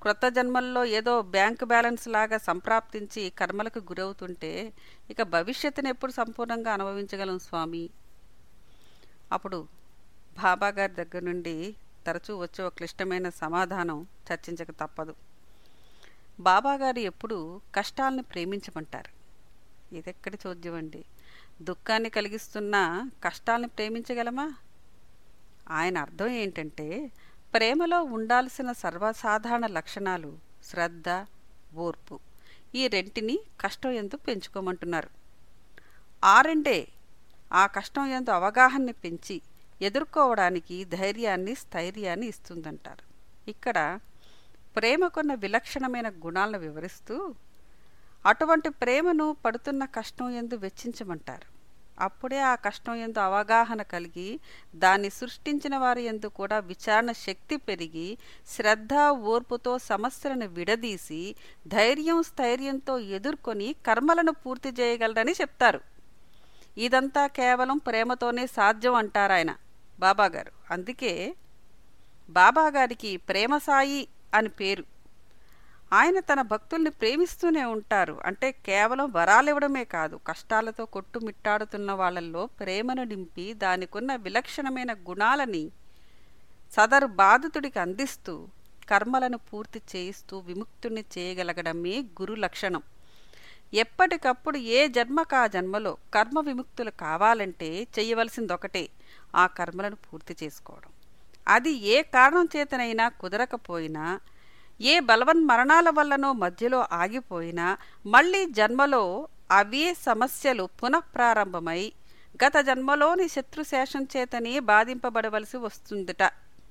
క్రొత్త జన్మల్లో ఏదో బ్యాంక్ బ్యాలెన్స్ లాగా సంప్రాప్తించి కర్మలకు గురవుతుంటే ఇక భవిష్యత్తును ఎప్పుడు సంపూర్ణంగా అనుభవించగలం స్వామి అప్పుడు బాబా గారి దగ్గర నుండి తరచూ వచ్చే ఒక క్లిష్టమైన సమాధానం చర్చించక తప్పదు బాబాగారు ఎప్పుడు కష్టాలను ప్రేమించమంటారు ఇదెక్కడి చోద్యం అండి దుఃఖాన్ని కలిగిస్తున్న కష్టాలను ప్రేమించగలమా ఆయన అర్థం ఏంటంటే ప్రేమలో ఉండాల్సిన సర్వసాధారణ లక్షణాలు శ్రద్ధ ఓర్పు ఈ రెంటిని కష్టం ఎందు పెంచుకోమంటున్నారు ఆ రెండే ఆ కష్టం ఎందు అవగాహనని పెంచి ఎదుర్కోవడానికి ధైర్యాన్ని స్థైర్యాన్ని ఇస్తుందంటారు ఇక్కడ ప్రేమకున్న విలక్షణమైన గుణాలను వివరిస్తూ అటువంటి ప్రేమను పడుతున్న కష్టం ఎందు వెచ్చించమంటారు అప్పుడే ఆ కష్టం ఎందు అవగాహన కలిగి దాన్ని సృష్టించిన వారి ఎందు కూడా విచారణ శక్తి పెరిగి శ్రద్ధ ఓర్పుతో సమస్యలను విడదీసి ధైర్యం స్థైర్యంతో ఎదుర్కొని కర్మలను పూర్తి చేయగలరని చెప్తారు ఇదంతా కేవలం ప్రేమతోనే సాధ్యం అంటారాయన బాబాగారు అందుకే బాబాగారికి ప్రేమసాయి అని పేరు ఆయన తన భక్తుల్ని ప్రేమిస్తూనే ఉంటారు అంటే కేవలం వరాలివ్వడమే కాదు కష్టాలతో కొట్టుమిట్టాడుతున్న వాళ్ళల్లో ప్రేమను నింపి దానికున్న విలక్షణమైన గుణాలని సదరు బాధితుడికి అందిస్తూ కర్మలను పూర్తి చేయిస్తూ విముక్తుణ్ణి చేయగలగడమే గురు లక్షణం ఎప్పటికప్పుడు ఏ జన్మకా జన్మలో కర్మ విముక్తులు కావాలంటే చేయవలసిందొకటే ఆ కర్మలను పూర్తి చేసుకోవడం అది ఏ కారణం చేతనైనా కుదరకపోయినా ఏ బలవన్మరణాల వల్లనో మధ్యలో ఆగిపోయినా మళ్ళీ జన్మలో అవే సమస్యలు పునఃప్రారంభమై గత జన్మలోని శత్రుశేషం చేతనే బాధింపబడవలసి వస్తుందట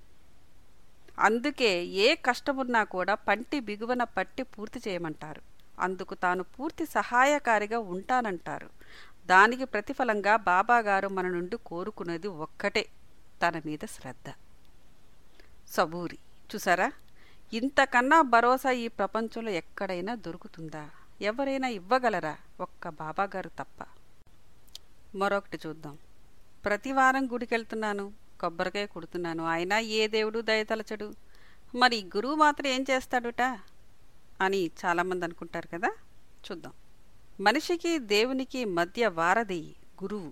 అందుకే ఏ కష్టమున్నా కూడా పంటి బిగువన పట్టి పూర్తి చేయమంటారు అందుకు తాను పూర్తి సహాయకారిగా ఉంటానంటారు దానికి ప్రతిఫలంగా బాబాగారు మన నుండి కోరుకునేది ఒక్కటే తన మీద శ్రద్ధ సబూరి చూసారా ఇంతకన్నా భరోసా ఈ ప్రపంచంలో ఎక్కడైనా దొరుకుతుందా ఎవరైనా ఇవ్వగలరా ఒక్క బాబాగారు తప్ప మరొకటి చూద్దాం ప్రతి వారం గుడికెళ్తున్నాను కొబ్బరికాయ కుడుతున్నాను అయినా ఏ దేవుడు దయతలచడు మరి గురువు మాత్రం ఏం చేస్తాడుట అని చాలామంది అనుకుంటారు కదా చూద్దాం మనిషికి దేవునికి మధ్య వారధి గురువు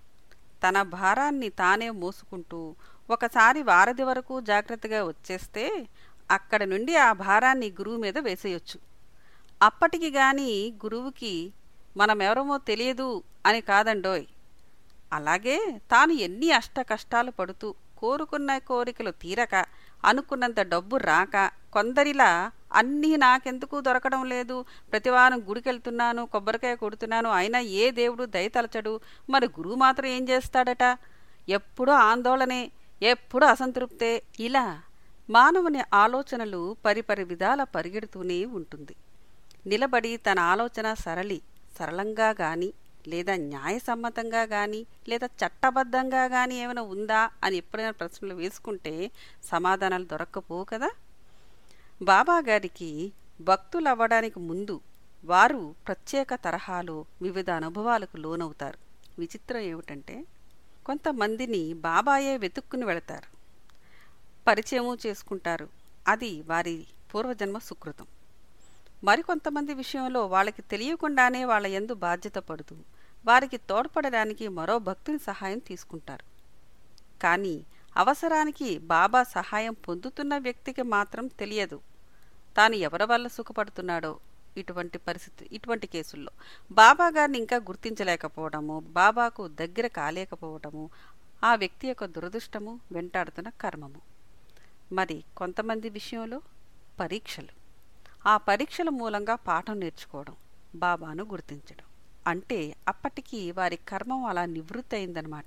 తన భారాన్ని తానే మోసుకుంటూ ఒకసారి వారధి వరకు జాగ్రత్తగా వచ్చేస్తే అక్కడ నుండి ఆ భారాన్ని గురువు మీద వేసేయొచ్చు అప్పటికి గాని గురువుకి మనమెవరమో తెలియదు అని కాదండోయ్ అలాగే తాను ఎన్ని అష్ట కష్టాలు పడుతూ కోరుకున్న కోరికలు తీరక అనుకున్నంత డబ్బు రాక కొందరిలా అన్నీ నాకెందుకు దొరకడం లేదు ప్రతివారం గుడికెళ్తున్నాను కొబ్బరికాయ కొడుతున్నాను అయినా ఏ దేవుడు దయతలచడు మరి గురువు మాత్రం ఏం చేస్తాడట ఎప్పుడూ ఆందోళనే ఎప్పుడూ అసంతృప్తే ఇలా మానవుని ఆలోచనలు పరిపరి విధాల పరిగెడుతూనే ఉంటుంది నిలబడి తన ఆలోచన సరళి సరళంగా గాని లేదా న్యాయసమ్మతంగా గాని లేదా చట్టబద్ధంగా గాని ఏమైనా ఉందా అని ఎప్పుడైనా ప్రశ్నలు వేసుకుంటే సమాధానాలు దొరక్కపోవు కదా బాబా గారికి భక్తులు అవ్వడానికి ముందు వారు ప్రత్యేక తరహాలో వివిధ అనుభవాలకు లోనవుతారు విచిత్రం ఏమిటంటే కొంతమందిని బాబాయే వెతుక్కుని వెళతారు పరిచయము చేసుకుంటారు అది వారి పూర్వజన్మ సుకృతం మరికొంతమంది విషయంలో వాళ్ళకి తెలియకుండానే వాళ్ళ ఎందు బాధ్యత పడుతూ వారికి తోడ్పడడానికి మరో భక్తుని సహాయం తీసుకుంటారు కానీ అవసరానికి బాబా సహాయం పొందుతున్న వ్యక్తికి మాత్రం తెలియదు తాను ఎవరి వల్ల సుఖపడుతున్నాడో ఇటువంటి పరిస్థితి ఇటువంటి కేసుల్లో బాబా గారిని ఇంకా గుర్తించలేకపోవడము బాబాకు దగ్గర కాలేకపోవడము ఆ వ్యక్తి యొక్క దురదృష్టము వెంటాడుతున్న కర్మము మరి కొంతమంది విషయంలో పరీక్షలు ఆ పరీక్షల మూలంగా పాఠం నేర్చుకోవడం బాబాను గుర్తించడం అంటే అప్పటికి వారి కర్మం అలా నివృత్తి అయిందనమాట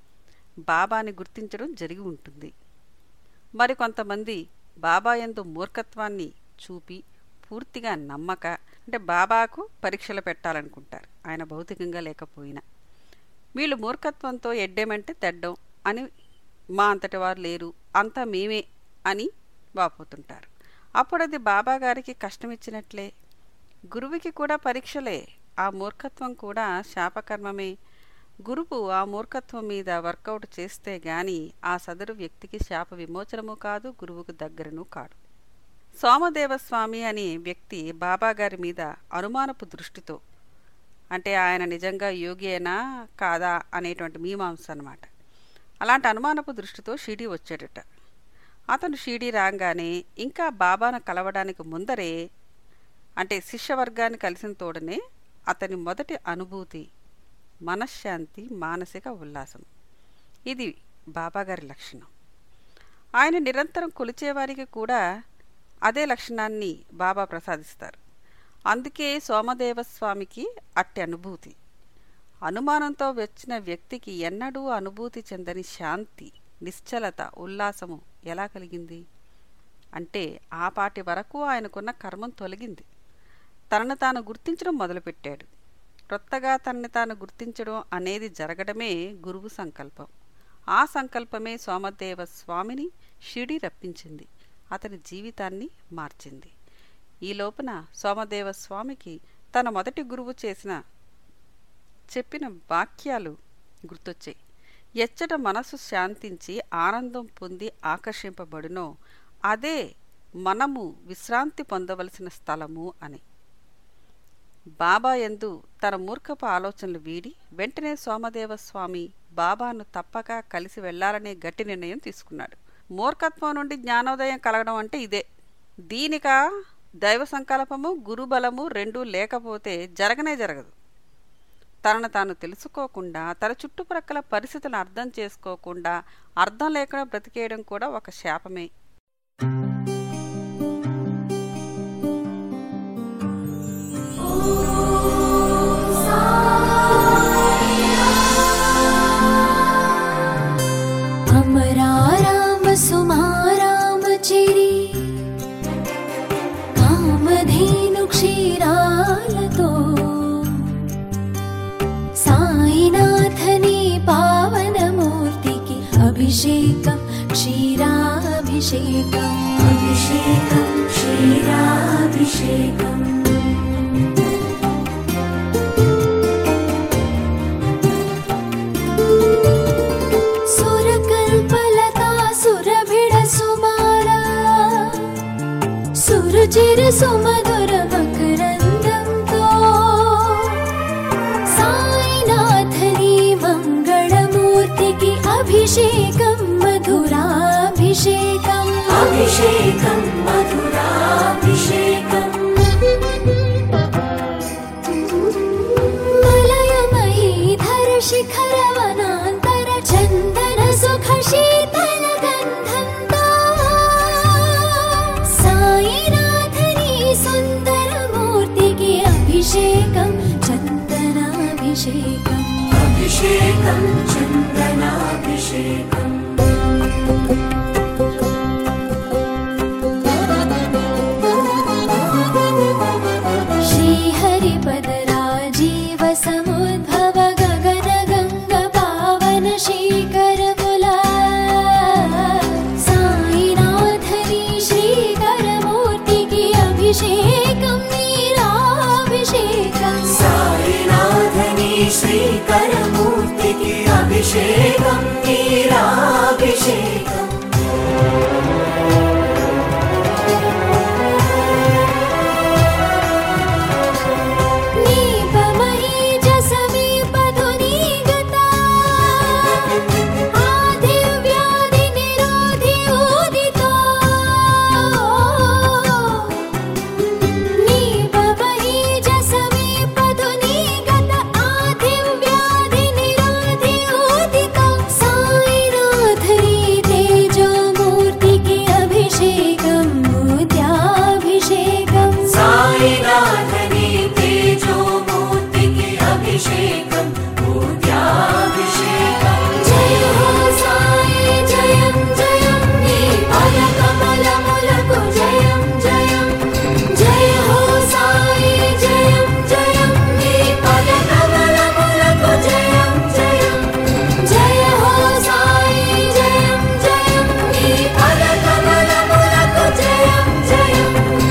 బాబాని గుర్తించడం జరిగి ఉంటుంది మరి కొంతమంది బాబా ఎందు మూర్ఖత్వాన్ని చూపి పూర్తిగా నమ్మక అంటే బాబాకు పరీక్షలు పెట్టాలనుకుంటారు ఆయన భౌతికంగా లేకపోయినా వీళ్ళు మూర్ఖత్వంతో ఎడ్డేమంటే తెడ్డం అని మా అంతటి వారు లేరు అంతా మేమే అని వాపోతుంటారు అప్పుడు అది బాబా గారికి కష్టం ఇచ్చినట్లే గురువుకి కూడా పరీక్షలే ఆ మూర్ఖత్వం కూడా శాపకర్మమే గురువు ఆ మూర్ఖత్వం మీద వర్కౌట్ చేస్తే గాని ఆ సదరు వ్యక్తికి శాప విమోచనము కాదు గురువుకు దగ్గరను కాడు సోమదేవస్వామి అనే వ్యక్తి బాబాగారి మీద అనుమానపు దృష్టితో అంటే ఆయన నిజంగా యోగియేనా కాదా అనేటువంటి మీమాంస అన్నమాట అలాంటి అనుమానపు దృష్టితో షిరిడి వచ్చాడట అతను షిరిడి రాగానే ఇంకా బాబాను కలవడానికి ముందరే అంటే శిష్యవర్గాన్ని కలిసిన తోడనే అతని మొదటి అనుభూతి మనశ్శాంతి మానసిక ఉల్లాసం ఇది బాబాగారి లక్షణం ఆయన నిరంతరం కొలిచేవారికి కూడా అదే లక్షణాన్ని బాబా ప్రసాదిస్తారు అందుకే సోమదేవస్వామికి అట్టి అనుభూతి అనుమానంతో వచ్చిన వ్యక్తికి ఎన్నడూ అనుభూతి చెందని శాంతి నిశ్చలత ఉల్లాసము ఎలా కలిగింది అంటే ఆ పాటి వరకు ఆయనకున్న కర్మం తొలగింది తనను తాను గుర్తించడం మొదలుపెట్టాడు క్రొత్తగా తనని తాను గుర్తించడం అనేది జరగడమే గురువు సంకల్పం ఆ సంకల్పమే సోమదేవ స్వామిని షిడి రప్పించింది అతని జీవితాన్ని మార్చింది ఈ లోపున సోమదేవ స్వామికి తన మొదటి గురువు చేసిన చెప్పిన వాక్యాలు గుర్తొచ్చాయి ఎచ్చట మనసు శాంతించి ఆనందం పొంది ఆకర్షింపబడునో అదే మనము విశ్రాంతి పొందవలసిన స్థలము అని బాబా ఎందు తన మూర్ఖపు ఆలోచనలు వీడి వెంటనే సోమదేవ స్వామి బాబాను తప్పక కలిసి వెళ్లాలనే గట్టి నిర్ణయం తీసుకున్నాడు మూర్ఖత్వం నుండి జ్ఞానోదయం కలగడం అంటే ఇదే దీనిక దైవ సంకల్పము గురుబలము రెండూ లేకపోతే జరగనే జరగదు తనను తాను తెలుసుకోకుండా తన చుట్టుప్రక్కల పరిస్థితులను అర్థం చేసుకోకుండా అర్థం లేకుండా బ్రతికేయడం కూడా ఒక శాపమే అమరారామ సుమారామ చిరి కామధేను క్షీరాలతో సాయినాథని పావనమూర్తికి అభిషేకం క్షీరాభిషేకం అభిషేకం క్షీరాభిషేకం సురకల్పలతా సురభిడ సుమారా సురుచిర సుమధుర మకరందంతో సాయినాథని మంగళమూర్తికి అభిషేకం మధురాభిషేకం అభిషేకం మధురాభిషేకం మలయమయీధర శిఖరవనాంతర చందన సుఖ శీతల గంధంతో సాయినాథని సుందర మూర్తికి అభిషేకం చందనాభిషేకం అభిషేకం చందనాభిషేకం श्रीहरिपदराजीव समुद्भव गगन गङ्ग पावन शीकरमुला साईनाथनी श्रीकरमूर्तिకి अभिषेकं नीराभिषेकं साईनाथनी श्रीकरमूर्तिకి अभिषेकं नीराभिषेकम् नीपमहीजसमीपधुनीगता आदिव्याधिनिरोधि उदितो नीपमहीजसमीपधुनीगत आदिव्याधिनिरोधि उदितो साईनाथनी तेजोमूर्तिके अभिषेकं भूत्याभिषेकं साईनाथनी तेजोमूर्तिके अभिषेकं भूत्याभिषेकं जय हो साई जयं जयं नीपलकमलमुలకు జయం జయం జయ హో సాయి జయం జయం नीपलकमलमुలకు జయం జయం జయ హో సాయి జయం జయం नीपलकमलములకు జయం జయం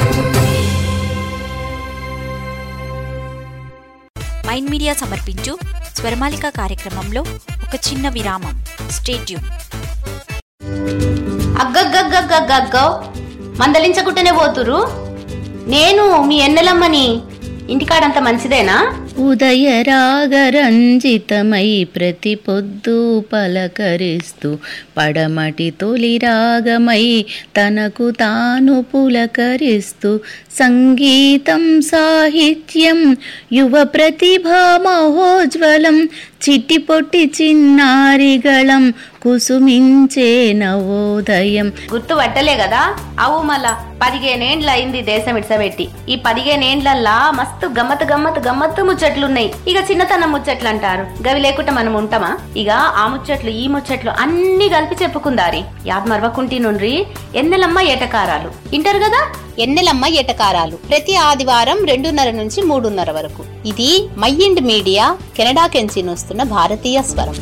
మైండ్ మీడియా సమర్పించు స్వరమాలిక కార్యక్రమంలో ఒక చిన్న విరామం స్టేట్యూన్ అగ్గగ్గగ్గగ్గగ్గో మందలించకుండానే పోతురు నేను మీ ఎన్నెలమ్మని ఇంటికాడంత మంచిదేనా ఉదయ రాగరంజితమై ప్రతి పొద్దు పలకరిస్తూ పడమటి తొలి రాగమై తనకు తాను పులకరిస్తూ సంగీతం సాహిత్యం యువ ప్రతిభా మహోజ్వలం చిట్టి పొట్టి చిన్నారిగళం కుసుమించే నవోదయం గుర్తు పట్టలే కదా అవు మళ్ళా పదిహేనేండ్ల అయింది దేశం ఇడ్సబెట్టి ఈ పదిహేనేండ్లల్లా మస్తు గమ్మత్ గమ్మత్ గమ్మత్తు ముచ్చట్లున్నాయి ఇక చిన్నతనం ముచ్చట్లు అంటారు గవి లేకుండా మనం ఉంటామా ఇక ఆ ముచ్చట్లు ఈ ముచ్చట్లు అన్ని కలిపి చెప్పుకుందారి యాద్ మరవకుంటి నుండ్రి ఎన్నెలమ్మ ఏటకారాలు ఇంటారు కదా ఎన్నెలమ్మ ఎటకారాలు ప్రతి ఆదివారం రెండున్నర నుంచి మూడున్నర వరకు ఇది మైండ్ మీడియా కెనడా కెంచి వస్తున్న భారతీయ స్వరం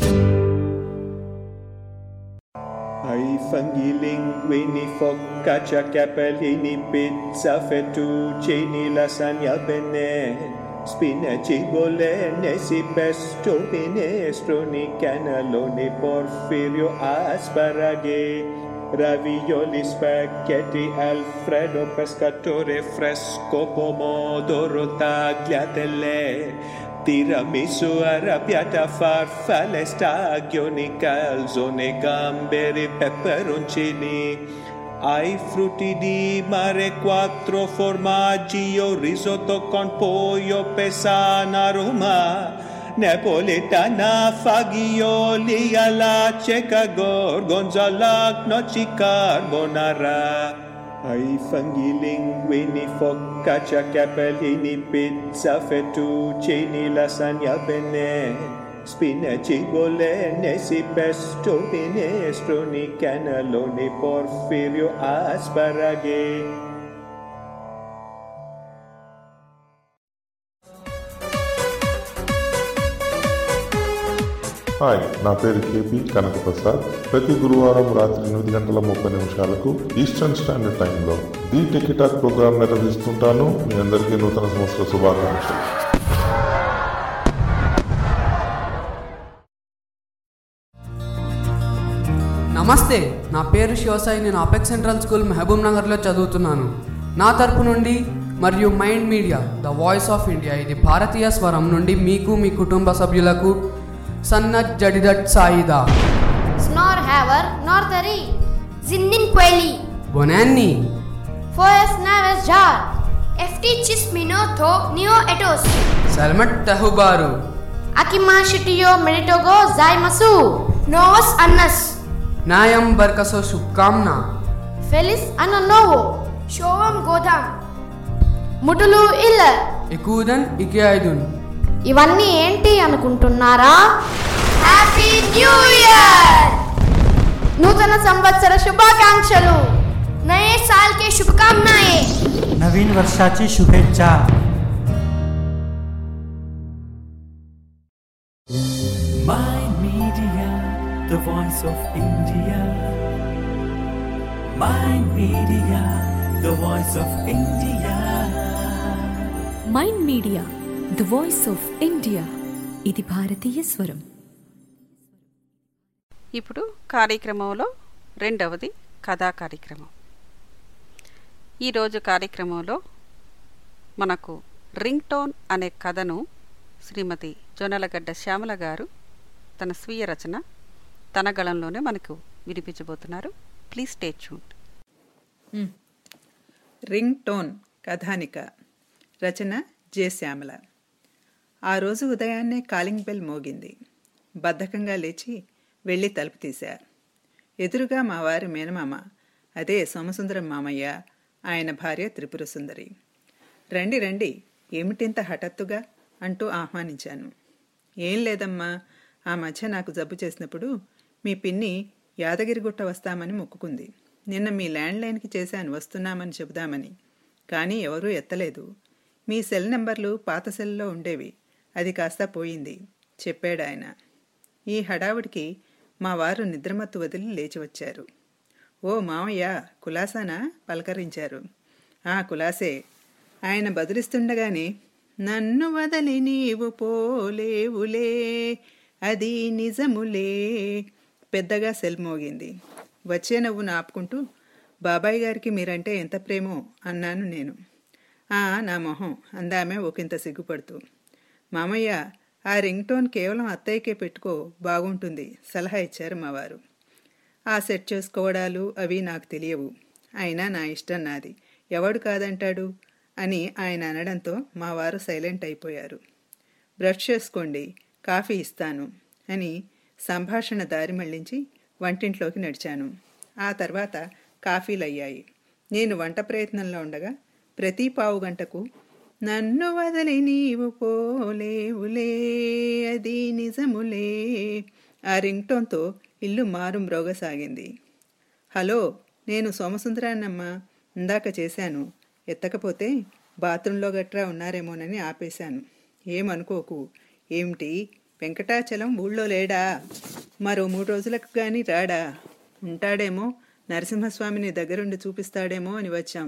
Ai funghi linguini, focaccia, capellini, pizza, fettuccini, lasagna, bene. Spinaci, bolognesi, pesto, minestroni, cannelloni, porfirio, asparaghi. Ravioli, spaghetti, alfredo, pescatore, fresco, pomodoro, tagliatelle. Tiramisu, arrabbiata, farfalle, stagioni, calzone, gamberi, peperoncini. Ai frutti di mare, quattro formaggi, o risotto con pollo, pesana, Roma. Napoletana, fagioli, alla cieca, gorgonzola, gnocchi, carbonara. Ai funghi linguini, focaccia, capellini, pizza, fettuccini, lasagna, bene. Spinaci, bolognesi, pesto, minestroni, cannelloni, porfirio, asparaghi. Hi నా పేరు KP Kanakaprasad ప్రతి గురువారం రాత్రి ఎనిమిది గంటల ముప్పై నిమిషాలకు eastern standard టైంలో ది టెకిటాక్ ప్రోగ్రాం నిర్వహిస్తుంటాను మీ అందరికీ నూతన సంవత్సర శుభాకాంక్షలు నమస్తే నా పేరు శివసాయి నేను అపెక్స్ సెంట్రల్ స్కూల్ మహబూబ్ నగర్లో చదువుతున్నాను నా తరపు నుండి మరియు mind media the voice of India ఇది భారతీయ స్వరం నుండి మీకు మీ కుటుంబ సభ్యులకు Sanath జడిదట్ Saida Snor haver, northeri. Zindin queli. బొనాన్ని Foes naves jar. FT chis minoto neo etos. సల్మట్ తహుబారు Akima shitio meritogo zaimasu. Novus annas. న్యాయం బర్కసో శుభకామ్నా Felis anna novo. Shovam godam. ముటులు ఇల్ల ఎక్కువదన్ ఇకే ఐదున్ ఇవన్నీ ఏంటి అనుకుంటున్నారా హ్యాపీ న్యూ ఇయర్ నూతన సంవత్సర శుభాకాంక్షలు నయే సాల్ కే శుభకామనాయే नवीन वर्षाची शुभेच्छा My Media, the voice of India. My Media, the voice of India. Mind media the voice of India ఇది భారతీయ స్వరం ఇప్పుడు కార్యక్రమంలో రెండవది కథా కార్యక్రమం ఈరోజు కార్యక్రమంలో మనకు రింగ్ టోన్ అనే కథను శ్రీమతి జొన్నలగడ్డ శ్యామల గారు తన స్వీయ రచన తన గళంలోనే మనకు వినిపించబోతున్నారు please stay tune ring tone కథానిక రచన జె శ్యామల ఆ రోజు ఉదయాన్నే కాలింగ్ బెల్ మోగింది బద్ధకంగా లేచి వెళ్ళి తలుపు తీశా ఎదురుగా మా వారి మేనమామ అదే సోమసుందరం మామయ్య ఆయన భార్య త్రిపుర సుందరి రండి రండి ఏమిటింత హఠాత్తుగా అంటూ ఆహ్వానించాను ఏం లేదమ్మా ఆ మధ్య నాకు జబ్బు చేసినప్పుడు మీ పిన్ని యాదగిరిగుట్ట వస్తామని మొక్కుకుంది నిన్న మీ ల్యాండ్ లైన్కి చేశాను వస్తున్నామని చెబుదామని కానీ ఎవరూ ఎత్తలేదు మీ సెల్ నెంబర్లు పాత సెల్లో ఉండేవి అది కాస్త పోయింది చెప్పాడు ఆయన ఈ హడావుడికి మా వారు నిద్రమత్తు వదిలి లేచి వచ్చారు ఓ మామయ్య కులాసానా పలకరించారు ఆ కులాసే ఆయన బదులిస్తుండగానే నన్ను వదలి నీవు పోలేవులే అది నిజములే పెద్దగా సెల్ మోగింది వచ్చే నవ్వును ఆపుకుంటూ బాబాయ్ గారికి మీరంటే ఎంత ప్రేమో అన్నాను నేను ఆ నా మొహం అందామె ఒకంత సిగ్గుపడుతూ మామయ్య ఆ రింగ్ టోన్ కేవలం అత్తయ్యకే పెట్టుకో బాగుంటుంది సలహా ఇచ్చారు మా వారు ఆ సెట్ చేసుకోవడాలు అవి నాకు తెలియవు అయినా నా ఇష్టం నాది ఎవడు కాదంటాడు అని ఆయన అనడంతో మా వారు సైలెంట్ అయిపోయారు బ్రష్ చేసుకోండి కాఫీ ఇస్తాను అని సంభాషణ దారి మళ్లించి వంటింట్లోకి నడిచాను ఆ తర్వాత కాఫీలు అయ్యాయి నేను వంట ప్రయత్నంలో ఉండగా ప్రతి పావు గంటకు నన్ను వదిలి నీవు పోలేవులే అది నిజములే ఆ రింగ్ టోన్తో ఇల్లు మారు మ్రోగసాగింది హలో నేను సోమసుందరాన్నమ్మ ఇందాక చేశాను ఎత్తకపోతే బాత్రూంలో గట్రా ఉన్నారేమోనని ఆపేశాను ఏమనుకోకు ఏమిటి వెంకటాచలం ఊళ్ళో లేడా మరో మూడు రోజులకు గాని రాడా ఉంటాడేమో నరసింహస్వామిని దగ్గరుండి చూపిస్తాడేమో అని వచ్చాం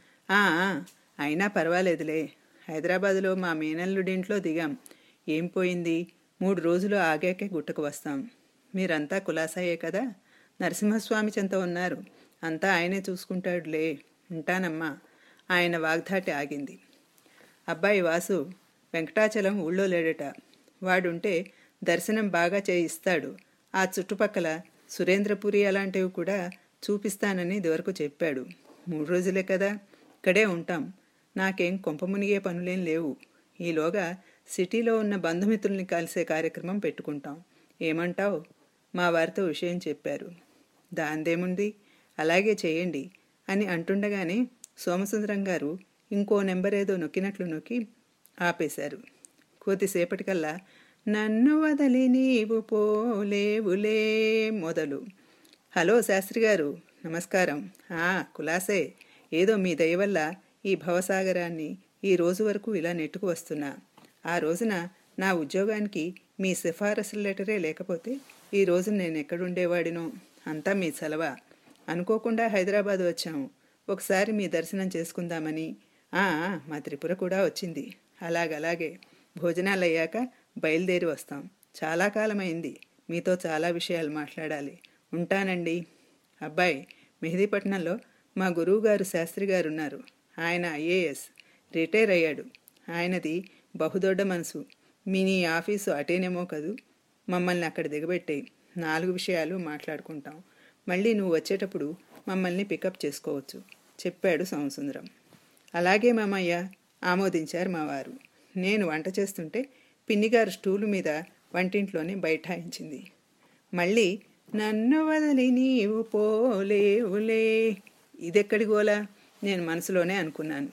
ఆ అయినా పర్వాలేదులే హైదరాబాదులో మా మేనల్లుడింట్లో దిగాం ఏం పోయింది మూడు రోజులు ఆగాకే గుట్టకు వస్తాం మీరంతా కులాసాయే కదా నరసింహస్వామి చెంత ఉన్నారు అంతా ఆయనే చూసుకుంటాడులే ఉంటానమ్మా ఆయన వాగ్దాటి ఆగింది అబ్బాయి వాసు వెంకటాచలం ఊళ్ళో లేడట వాడుంటే దర్శనం బాగా చేయిస్తాడు ఆ చుట్టుపక్కల సురేంద్రపురి అలాంటివి కూడా చూపిస్తానని ఇదివరకు చెప్పాడు మూడు రోజులే కదా ఇక్కడే ఉంటాం నాకేం కొంప మునిగే పనులేం లేవు ఈలోగా సిటీలో ఉన్న బంధుమిత్రుల్ని కలిసే కార్యక్రమం పెట్టుకుంటాం ఏమంటావు మా వారితో విషయం చెప్పారు దాందేముంది అలాగే చేయండి అని అంటుండగానే సోమసుందరం గారు ఇంకో నెంబర్ ఏదో నొక్కినట్లు నొక్కి ఆపేశారు కొద్దిసేపటికల్లా నన్ను వదలి నీవు పోలేవులే మొదలు హలో శాస్త్రి గారు నమస్కారం ఆ కులాసే ఏదో మీ దయ వల్ల ఈ భవసాగరాన్ని ఈ రోజు వరకు ఇలా నెట్టుకు వస్తున్నా ఆ రోజున నా ఉద్యోగానికి మీ సిఫారసు లెటరే లేకపోతే ఈ రోజు నేను ఎక్కడుండేవాడినో అంతా మీ సెలవా అనుకోకుండా హైదరాబాద్ వచ్చాము ఒకసారి మీ దర్శనం చేసుకుందామని ఆ మా త్రిపుర కూడా వచ్చింది అలాగలాగే భోజనాలు అయ్యాక బయలుదేరి వస్తాం చాలా కాలమైంది మీతో చాలా విషయాలు మాట్లాడాలి ఉంటానండి అబ్బాయి మెహదీపట్నంలో మా గురువుగారు శాస్త్రి గారు ఉన్నారు ఆయన ఐఏఎస్ రిటైర్ అయ్యాడు ఆయనది బహుదొడ్డ మనసు మీ నీ ఆఫీసు అటేనేమో కదూ మమ్మల్ని అక్కడ దిగబెట్టే నాలుగు విషయాలు మాట్లాడుకుంటాం మళ్ళీ నువ్వు వచ్చేటప్పుడు మమ్మల్ని పికప్ చేసుకోవచ్చు చెప్పాడు సోమసుందరం అలాగే మామయ్య ఆమోదించారు మా వారు నేను వంట చేస్తుంటే పిన్నిగారు స్టూలు మీద వంటింట్లోనే బైఠాయించింది మళ్ళీ నన్ను వదిలి నీవు పోలేవులే ఇదెక్కడి గోలా నేను మనసులోనే అనుకున్నాను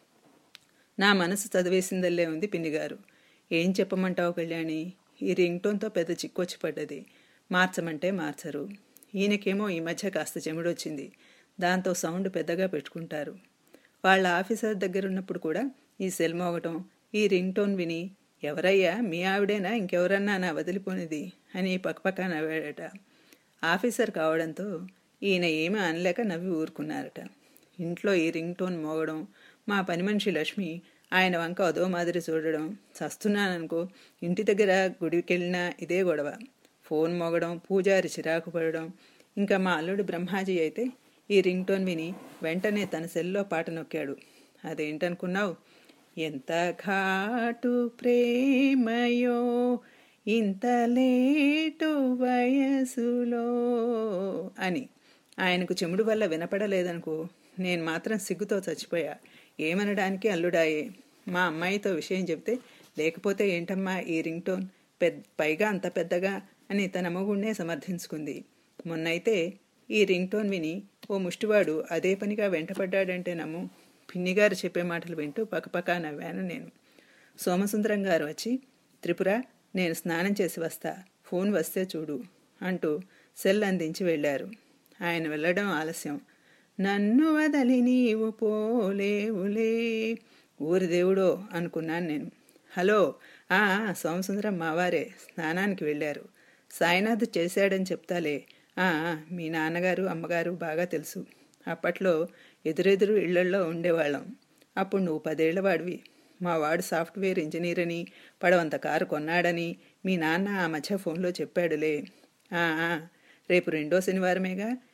నా మనసు చదివేసిందల్లే ఉంది పిన్నిగారు ఏం చెప్పమంటావు కళ్యాణి ఈ రింగ్ టోన్తో పెద్ద చిక్కొచ్చి పడ్డది మార్చమంటే మార్చరు ఈయనకేమో ఈ మధ్య కాస్త చెముడొచ్చింది దాంతో సౌండ్ పెద్దగా పెట్టుకుంటారు వాళ్ళ ఆఫీసర్ దగ్గర ఉన్నప్పుడు కూడా ఈ సెల్ మోగటం ఈ రింగ్ టోన్ విని ఎవరయ్యా మీ ఆవిడేనా ఇంకెవరన్నా నా వదిలిపోనిది అని పక్కపక్క నవ్వాడట ఆఫీసర్ కావడంతో ఈయన ఏమీ అనలేక నవ్వి ఊరుకున్నారట ఇంట్లో ఈ రింగ్ టోన్ మోగడం మా పని మనిషి లక్ష్మి ఆయన వంక అదో మాదిరి చూడడం చస్తున్నాననుకో ఇంటి దగ్గర గుడికి వెళ్ళినా ఇదే గొడవ ఫోన్ మోగడం పూజారి చిరాకు పడడం ఇంకా మా అల్లుడు బ్రహ్మాజీ అయితే ఈ రింగ్ టోన్ విని వెంటనే తన సెల్లో పాట నొక్కాడు అదేంటనుకున్నావు ఎంత ఘాటు ప్రేమయో ఇంత లేటు వయసులో అని ఆయనకు చెముడు వల్ల వినపడలేదనుకో నేను మాత్రం సిగ్గుతో చచ్చిపోయా ఏమనడానికి అల్లుడాయే మా అమ్మాయితో విషయం చెప్తే లేకపోతే ఏంటమ్మా ఈ రింగ్ టోన్ పెద్ద పైగా అంత పెద్దగా అని తన మొగుడినే సమర్థించుకుంది మొన్నైతే ఈ రింగ్ టోన్ విని ఓ ముష్టివాడు అదే పనిగా వెంటపడ్డాడంటే నమ్ము పిన్నిగారు చెప్పే మాటలు వింటూ పక్కపక్క నవ్వాను నేను సోమసుందరం గారు వచ్చి త్రిపుర నేను స్నానం చేసి వస్తా ఫోన్ వస్తే చూడు అంటూ సెల్ అందించి వెళ్ళారు ఆయన వెళ్ళడం ఆలస్యం నన్ను వదలి నీవు పోలేవులే ఊరి దేవుడో అనుకున్నాను నేను హలో ఆ సోమసుందరం మావారే స్నానానికి వెళ్ళారు సాయినాథ్ చేశాడని చెప్తాలే ఆ మీ నాన్నగారు అమ్మగారు బాగా తెలుసు అప్పట్లో ఎదురెదురు ఇళ్లల్లో ఉండేవాళ్ళం అప్పుడు నువ్వు పదేళ్ల వాడివి మా వాడు సాఫ్ట్వేర్ ఇంజనీర్ అని పడవంత కారు కొన్నాడని మీ నాన్న ఆ మధ్య ఫోన్లో చెప్పాడులే రేపు రెండో శనివారమేగా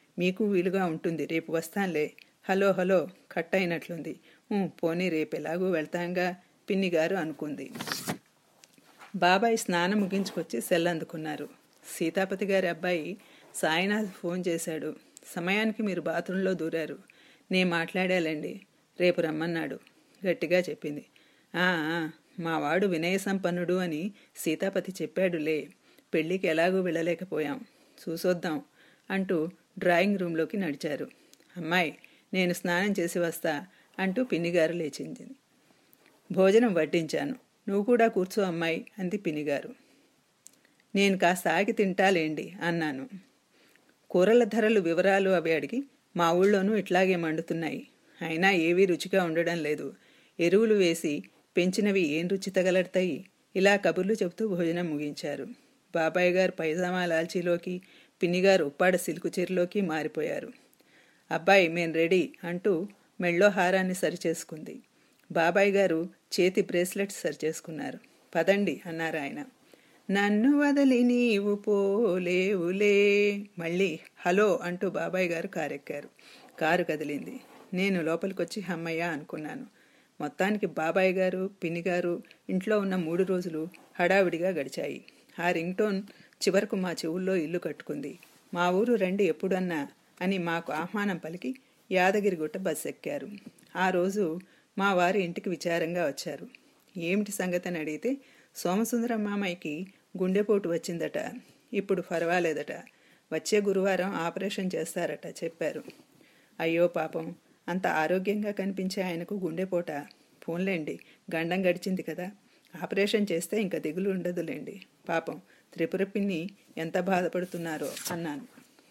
మీకు వీలుగా ఉంటుంది రేపు వస్తానులే హలో హలో కట్ అయినట్లుంది "ఊ, పోనీ రేపు ఎలాగూ వెళ్తాంగా పిన్ని గారు అనుకుంది బాబాయ్ స్నానం ముగించుకొచ్చి సెల్ అందుకున్నారు సీతాపతి గారి అబ్బాయి సాయినాథ్ ఫోన్ చేశాడు సమయానికి మీరు బాత్రూంలో దూరారు నే మాట్లాడాలండి రేపు రమ్మన్నాడు గట్టిగా చెప్పింది "ఆ, ఆ, మా వాడు వినయ సంపన్నుడు అని సీతాపతి చెప్పాడులే పెళ్ళికి ఎలాగూ వెళ్ళలేకపోయాం చూసొద్దాం అంటూ డ్రాయింగ్ రూంలోకి నడిచారు అమ్మాయి నేను స్నానం చేసి వస్తా అంటూ పిన్నిగారు లేచింది భోజనం వడ్డించాను నువ్వు కూడా కూర్చో అమ్మాయి అంది పినిగారు నేను కాస్త ఆగి తింటాలేండి అన్నాను కూరల ధరలు వివరాలు అవి అడిగి మా ఊళ్ళోనూ ఇట్లాగే మండుతున్నాయి అయినా ఏవీ రుచిగా ఉండడం లేదు ఎరువులు వేసి పెంచినవి ఏం రుచి తగలడతాయి ఇలా కబుర్లు చెబుతూ భోజనం ముగించారు బాబాయ్ గారు పైజామా లాల్చీలోకి పిన్నిగారు ఉప్పాడ సిల్కు చీరలోకి మారిపోయారు అబ్బాయి మేం రెడీ అంటూ మెళ్ళో హారాన్ని సరిచేసుకుంది బాబాయ్ గారు చేతి బ్రేస్లెట్ సరిచేసుకున్నారు పదండి అన్నారు ఆయన నన్ను వదిలి నీవు పోలేవులే మళ్ళీ హలో అంటూ బాబాయ్ గారు కారెక్కారు కారు కదిలింది నేను లోపలికొచ్చి హమ్మయ్య అనుకున్నాను మొత్తానికి బాబాయ్ గారు పిన్ని గారు ఇంట్లో ఉన్న మూడు రోజులు హడావిడిగా గడిచాయి ఆ రింగ్ టోన్ చివరకు మా చెవుల్లో ఇల్లు కట్టుకుంది మా ఊరు రండి ఎప్పుడన్నా అని మాకు ఆహ్వానం పలికి యాదగిరిగుట్ట బస్ ఎక్కారు ఆ రోజు మా వారు ఇంటికి విచారంగా వచ్చారు ఏమిటి సంగతి అని అడిగితే సోమసుందరం మామయ్యకి గుండెపోటు వచ్చిందట ఇప్పుడు పర్వాలేదట వచ్చే గురువారం ఆపరేషన్ చేస్తారట చెప్పారు అయ్యో పాపం అంత ఆరోగ్యంగా కనిపించే ఆయనకు గుండెపోట ఫోన్లేండి గండం గడిచింది కదా ఆపరేషన్ చేస్తే ఇంకా దిగులు ఉండదులేండి పాపం త్రిపుర పిన్ని ఎంత బాధపడుతున్నారో అన్నాను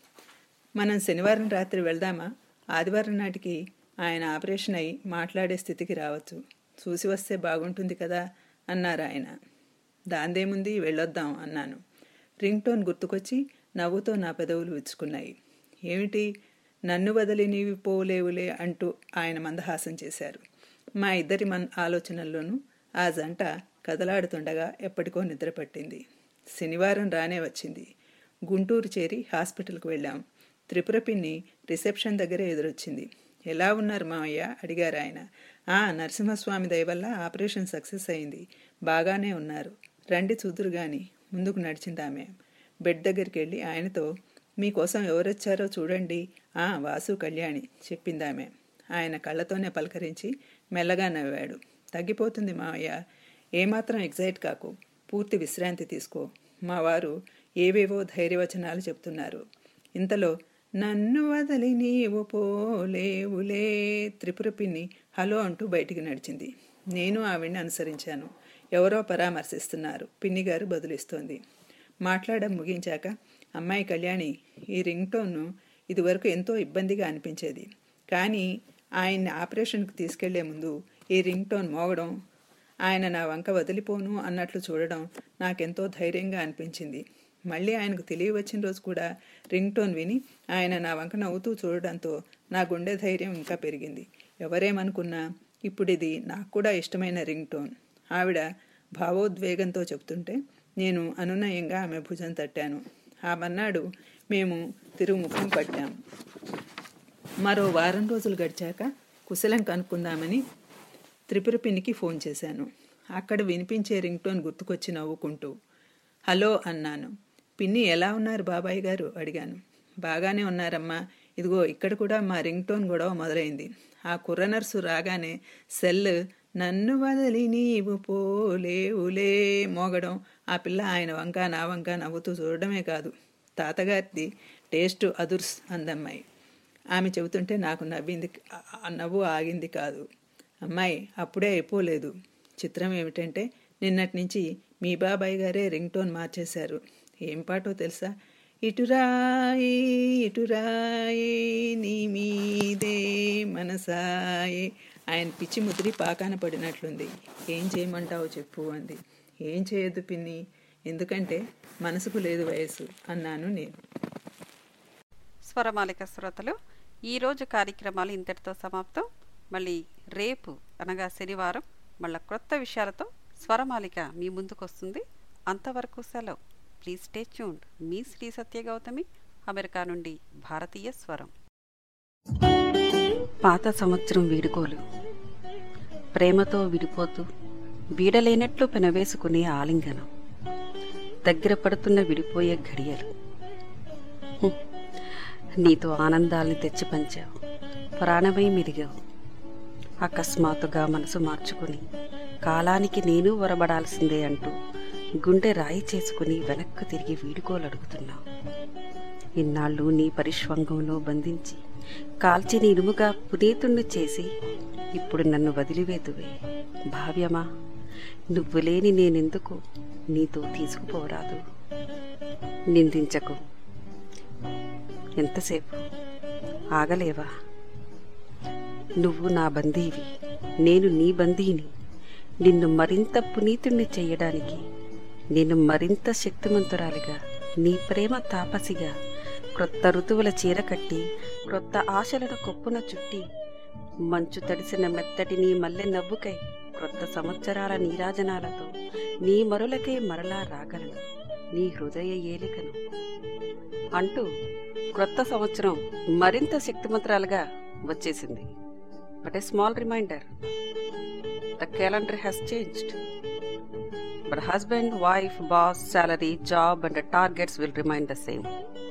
మనం శనివారం రాత్రి వెళ్దామా ఆదివారం నాటికి ఆయన ఆపరేషన్ అయి మాట్లాడే స్థితికి రావచ్చు చూసి వస్తే బాగుంటుంది కదా అన్నారు ఆయన దాందేముంది వెళ్ళొద్దాం అన్నాను రింగ్ టోన్ గుర్తుకొచ్చి నవ్వుతో నా పెదవులు విచ్చుకున్నాయి ఏమిటి నన్ను వదిలి నీవి పోలేవులే అంటూ ఆయన మందహాసం చేశారు మా ఇద్దరి మన్ ఆలోచనల్లోనూ ఆ జంట కదలాడుతుండగా ఎప్పటికో నిద్ర పట్టింది శనివారం రానే వచ్చింది గుంటూరు చేరి హాస్పిటల్కి వెళ్ళాం త్రిపుర పిన్ని రిసెప్షన్ దగ్గర ఎదురొచ్చింది ఎలా ఉన్నారు మామయ్య అడిగారు ఆయన ఆ నరసింహస్వామి దయ వల్ల ఆపరేషన్ సక్సెస్ అయింది బాగానే ఉన్నారు రండి చూదురు గాని ముందుకు నడిచింది ఆమె బెడ్ దగ్గరికి వెళ్ళి ఆయనతో మీకోసం ఎవరొచ్చారో చూడండి ఆ వాసు కళ్యాణి చెప్పింది ఆమె ఆయన కళ్ళతోనే పలకరించి మెల్లగా నవ్వాడు తగ్గిపోతుంది మావయ్య ఏమాత్రం ఎగ్జైట్ కాకు పూర్తి విశ్రాంతి తీసుకో మా వారు ఏవేవో ధైర్యవచనాలు చెప్తున్నారు ఇంతలో నన్ను వదలి నీవు పోలేవులే త్రిపుర పిన్ని హలో అంటూ బయటికి నడిచింది నేను ఆవిడ్ని అనుసరించాను ఎవరో పరామర్శిస్తున్నారు పిన్ని గారు బదులిస్తోంది మాట్లాడడం ముగించాక అమ్మాయి కళ్యాణి ఈ రింగ్ టోన్ను ఇదివరకు ఎంతో ఇబ్బందిగా అనిపించేది కానీ ఆయన్ని ఆపరేషన్కి తీసుకెళ్లే ముందు ఈ రింగ్ టోన్ మోగడం ఆయన నా వంక వదిలిపోను అన్నట్లు చూడడం నాకెంతో ధైర్యంగా అనిపించింది మళ్ళీ ఆయనకు తెలియవచ్చిన రోజు కూడా రింగ్ టోన్ విని ఆయన నా వంక నవ్వుతూ చూడడంతో నా గుండె ధైర్యం ఇంకా పెరిగింది ఎవరేమనుకున్నా ఇప్పుడు ఇది నాకు కూడా ఇష్టమైన రింగ్ టోన్ ఆవిడ భావోద్వేగంతో చెప్తుంటే నేను అనునయంగా ఆమె భుజం తట్టాను ఆ మన్నాడు మేము తిరుగుముఖం పట్టాం మరో వారం రోజులు గడిచాక కుశలం కనుక్కుందామని త్రిపుర పిన్నికి ఫోన్ చేశాను అక్కడ వినిపించే రింగ్ టోన్ గుర్తుకొచ్చి నవ్వుకుంటూ హలో అన్నాను పిన్ని ఎలా ఉన్నారు బాబాయ్ గారు అడిగాను బాగానే ఉన్నారమ్మా ఇదిగో ఇక్కడ కూడా మా రింగ్ టోన్ గొడవ మొదలైంది ఆ కుర్ర నర్సు రాగానే సెల్ నన్ను వదిలి నీవు పోలేవులే మోగడం ఆ పిల్ల ఆయన వంక నా వంక నవ్వుతూ చూడడమే కాదు తాతగారిది టేస్ట్ అదుర్స్ అందమ్మాయి ఆమె చెబుతుంటే నాకు నవ్వింది ఆ నవ్వు ఆగింది కాదు అమ్మాయి అప్పుడే అయిపోలేదు చిత్రం ఏమిటంటే నిన్నటి నుంచి మీ బాబాయ్ గారే రింగ్ టోన్ మార్చేశారు ఏం పాటో తెలుసా ఇటురాయి ఇటురాయి నీ మీదే మనసాయే ఆయన పిచ్చి ముద్రి పాకాన పడినట్లుంది ఏం చేయమంటావో చెప్పు అంది ఏం చేయొద్దు పిన్ని ఎందుకంటే మనసుకు లేదు వయసు అన్నాను నేను స్వరమాలిక శ్రోతలు ఈరోజు కార్యక్రమాలు ఇంతటితో సమాప్తం మళ్ళీ రేపు అనగా శనివారం మళ్ళా క్రొత్త విషయాలతో స్వరమాలిక మీ ముందుకు వస్తుంది అంతవరకు సెలవు ప్లీజ్ స్టే ట్యూన్డ్ మీ శ్రీ సత్య గౌతమి అమెరికా నుండి భారతీయ స్వరం పాత సంవత్సరం వీడుకోలు ప్రేమతో విడిపోతూ వీడలేనట్లు పెనవేసుకునే ఆలింగనం దగ్గర పడుతున్న విడిపోయే ఘడియలు హ్మ్. నీతో ఆనందాల్ని తెచ్చి పంచావు ప్రాణమై మెరిగావు అకస్మాత్తుగా మనసు మార్చుకుని కాలానికి నేను వరబడాల్సిందే అంటూ గుండె రాయి చేసుకుని వెనక్కు తిరిగి వీడుకోలడుగుతున్నావు ఇన్నాళ్ళు నీ పరిష్వంగంలో బంధించి కాల్చి నీ ఇనుముగా పునీతుణ్ణి చేసి ఇప్పుడు నన్ను వదిలివేతువే భావ్యమా నువ్వు లేని నేనెందుకు నీతో తీసుకుపోరాదు నిందించకు ఎంతసేపు ఆగలేవా నువ్వు నా బందీవి నేను నీ బందీని నిన్ను మరింత పునీతుణ్ణి చెయ్యడానికి నేను మరింత శక్తిమంతురాలిగా నీ ప్రేమ తాపసిగా క్రొత్త ఋతువుల చీర కట్టి క్రొత్త ఆశలను కొప్పున చుట్టి మంచు తడిసిన మెత్తటి నీ మల్లె నవ్వుకై క్రొత్త సంవత్సరాల నీరాజనాలతో నీ మరులకై మరలా రాగలను నీ హృదయ ఏలికను అంటూ క్రొత్త సంవత్సరం మరింత శక్తిమంతురాలుగా వచ్చేసింది but a small reminder the calendar has changed but husband wife boss salary job and targets will remain the same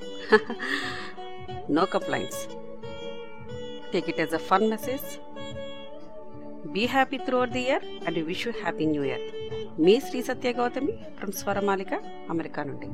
no complaints take it as a fun message be happy throughout the year and wish you happy new year మీ Sri Satya Gautami from Swaramalika America నుండి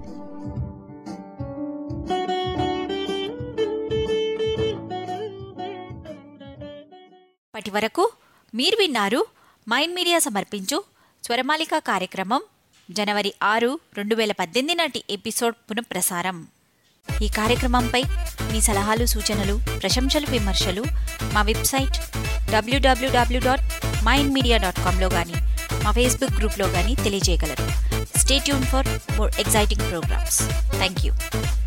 ఇప్పటి వరకు మీరు విన్నారు mind media సమర్పించు స్వరమాలిక కార్యక్రమం జనవరి ఆరు రెండు వేల పద్దెనిమిది నాటి ఎపిసోడ్ పునఃప్రసారం ఈ కార్యక్రమంపై మీ సలహాలు సూచనలు ప్రశంసలు విమర్శలు మా website WWW dot mind media dot కామ్లో కానీ మా ఫేస్బుక్ గ్రూప్లో కానీ తెలియజేయగలరు stay tune for more exciting programmes thank you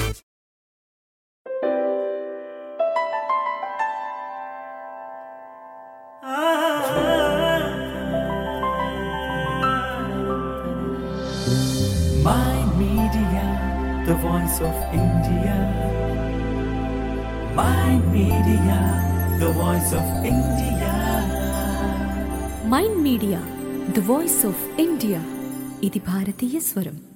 Mind Media, the voice of India. Mind Media, the voice of India. Mind media the voice of India ఇది భారతీయ స్వరం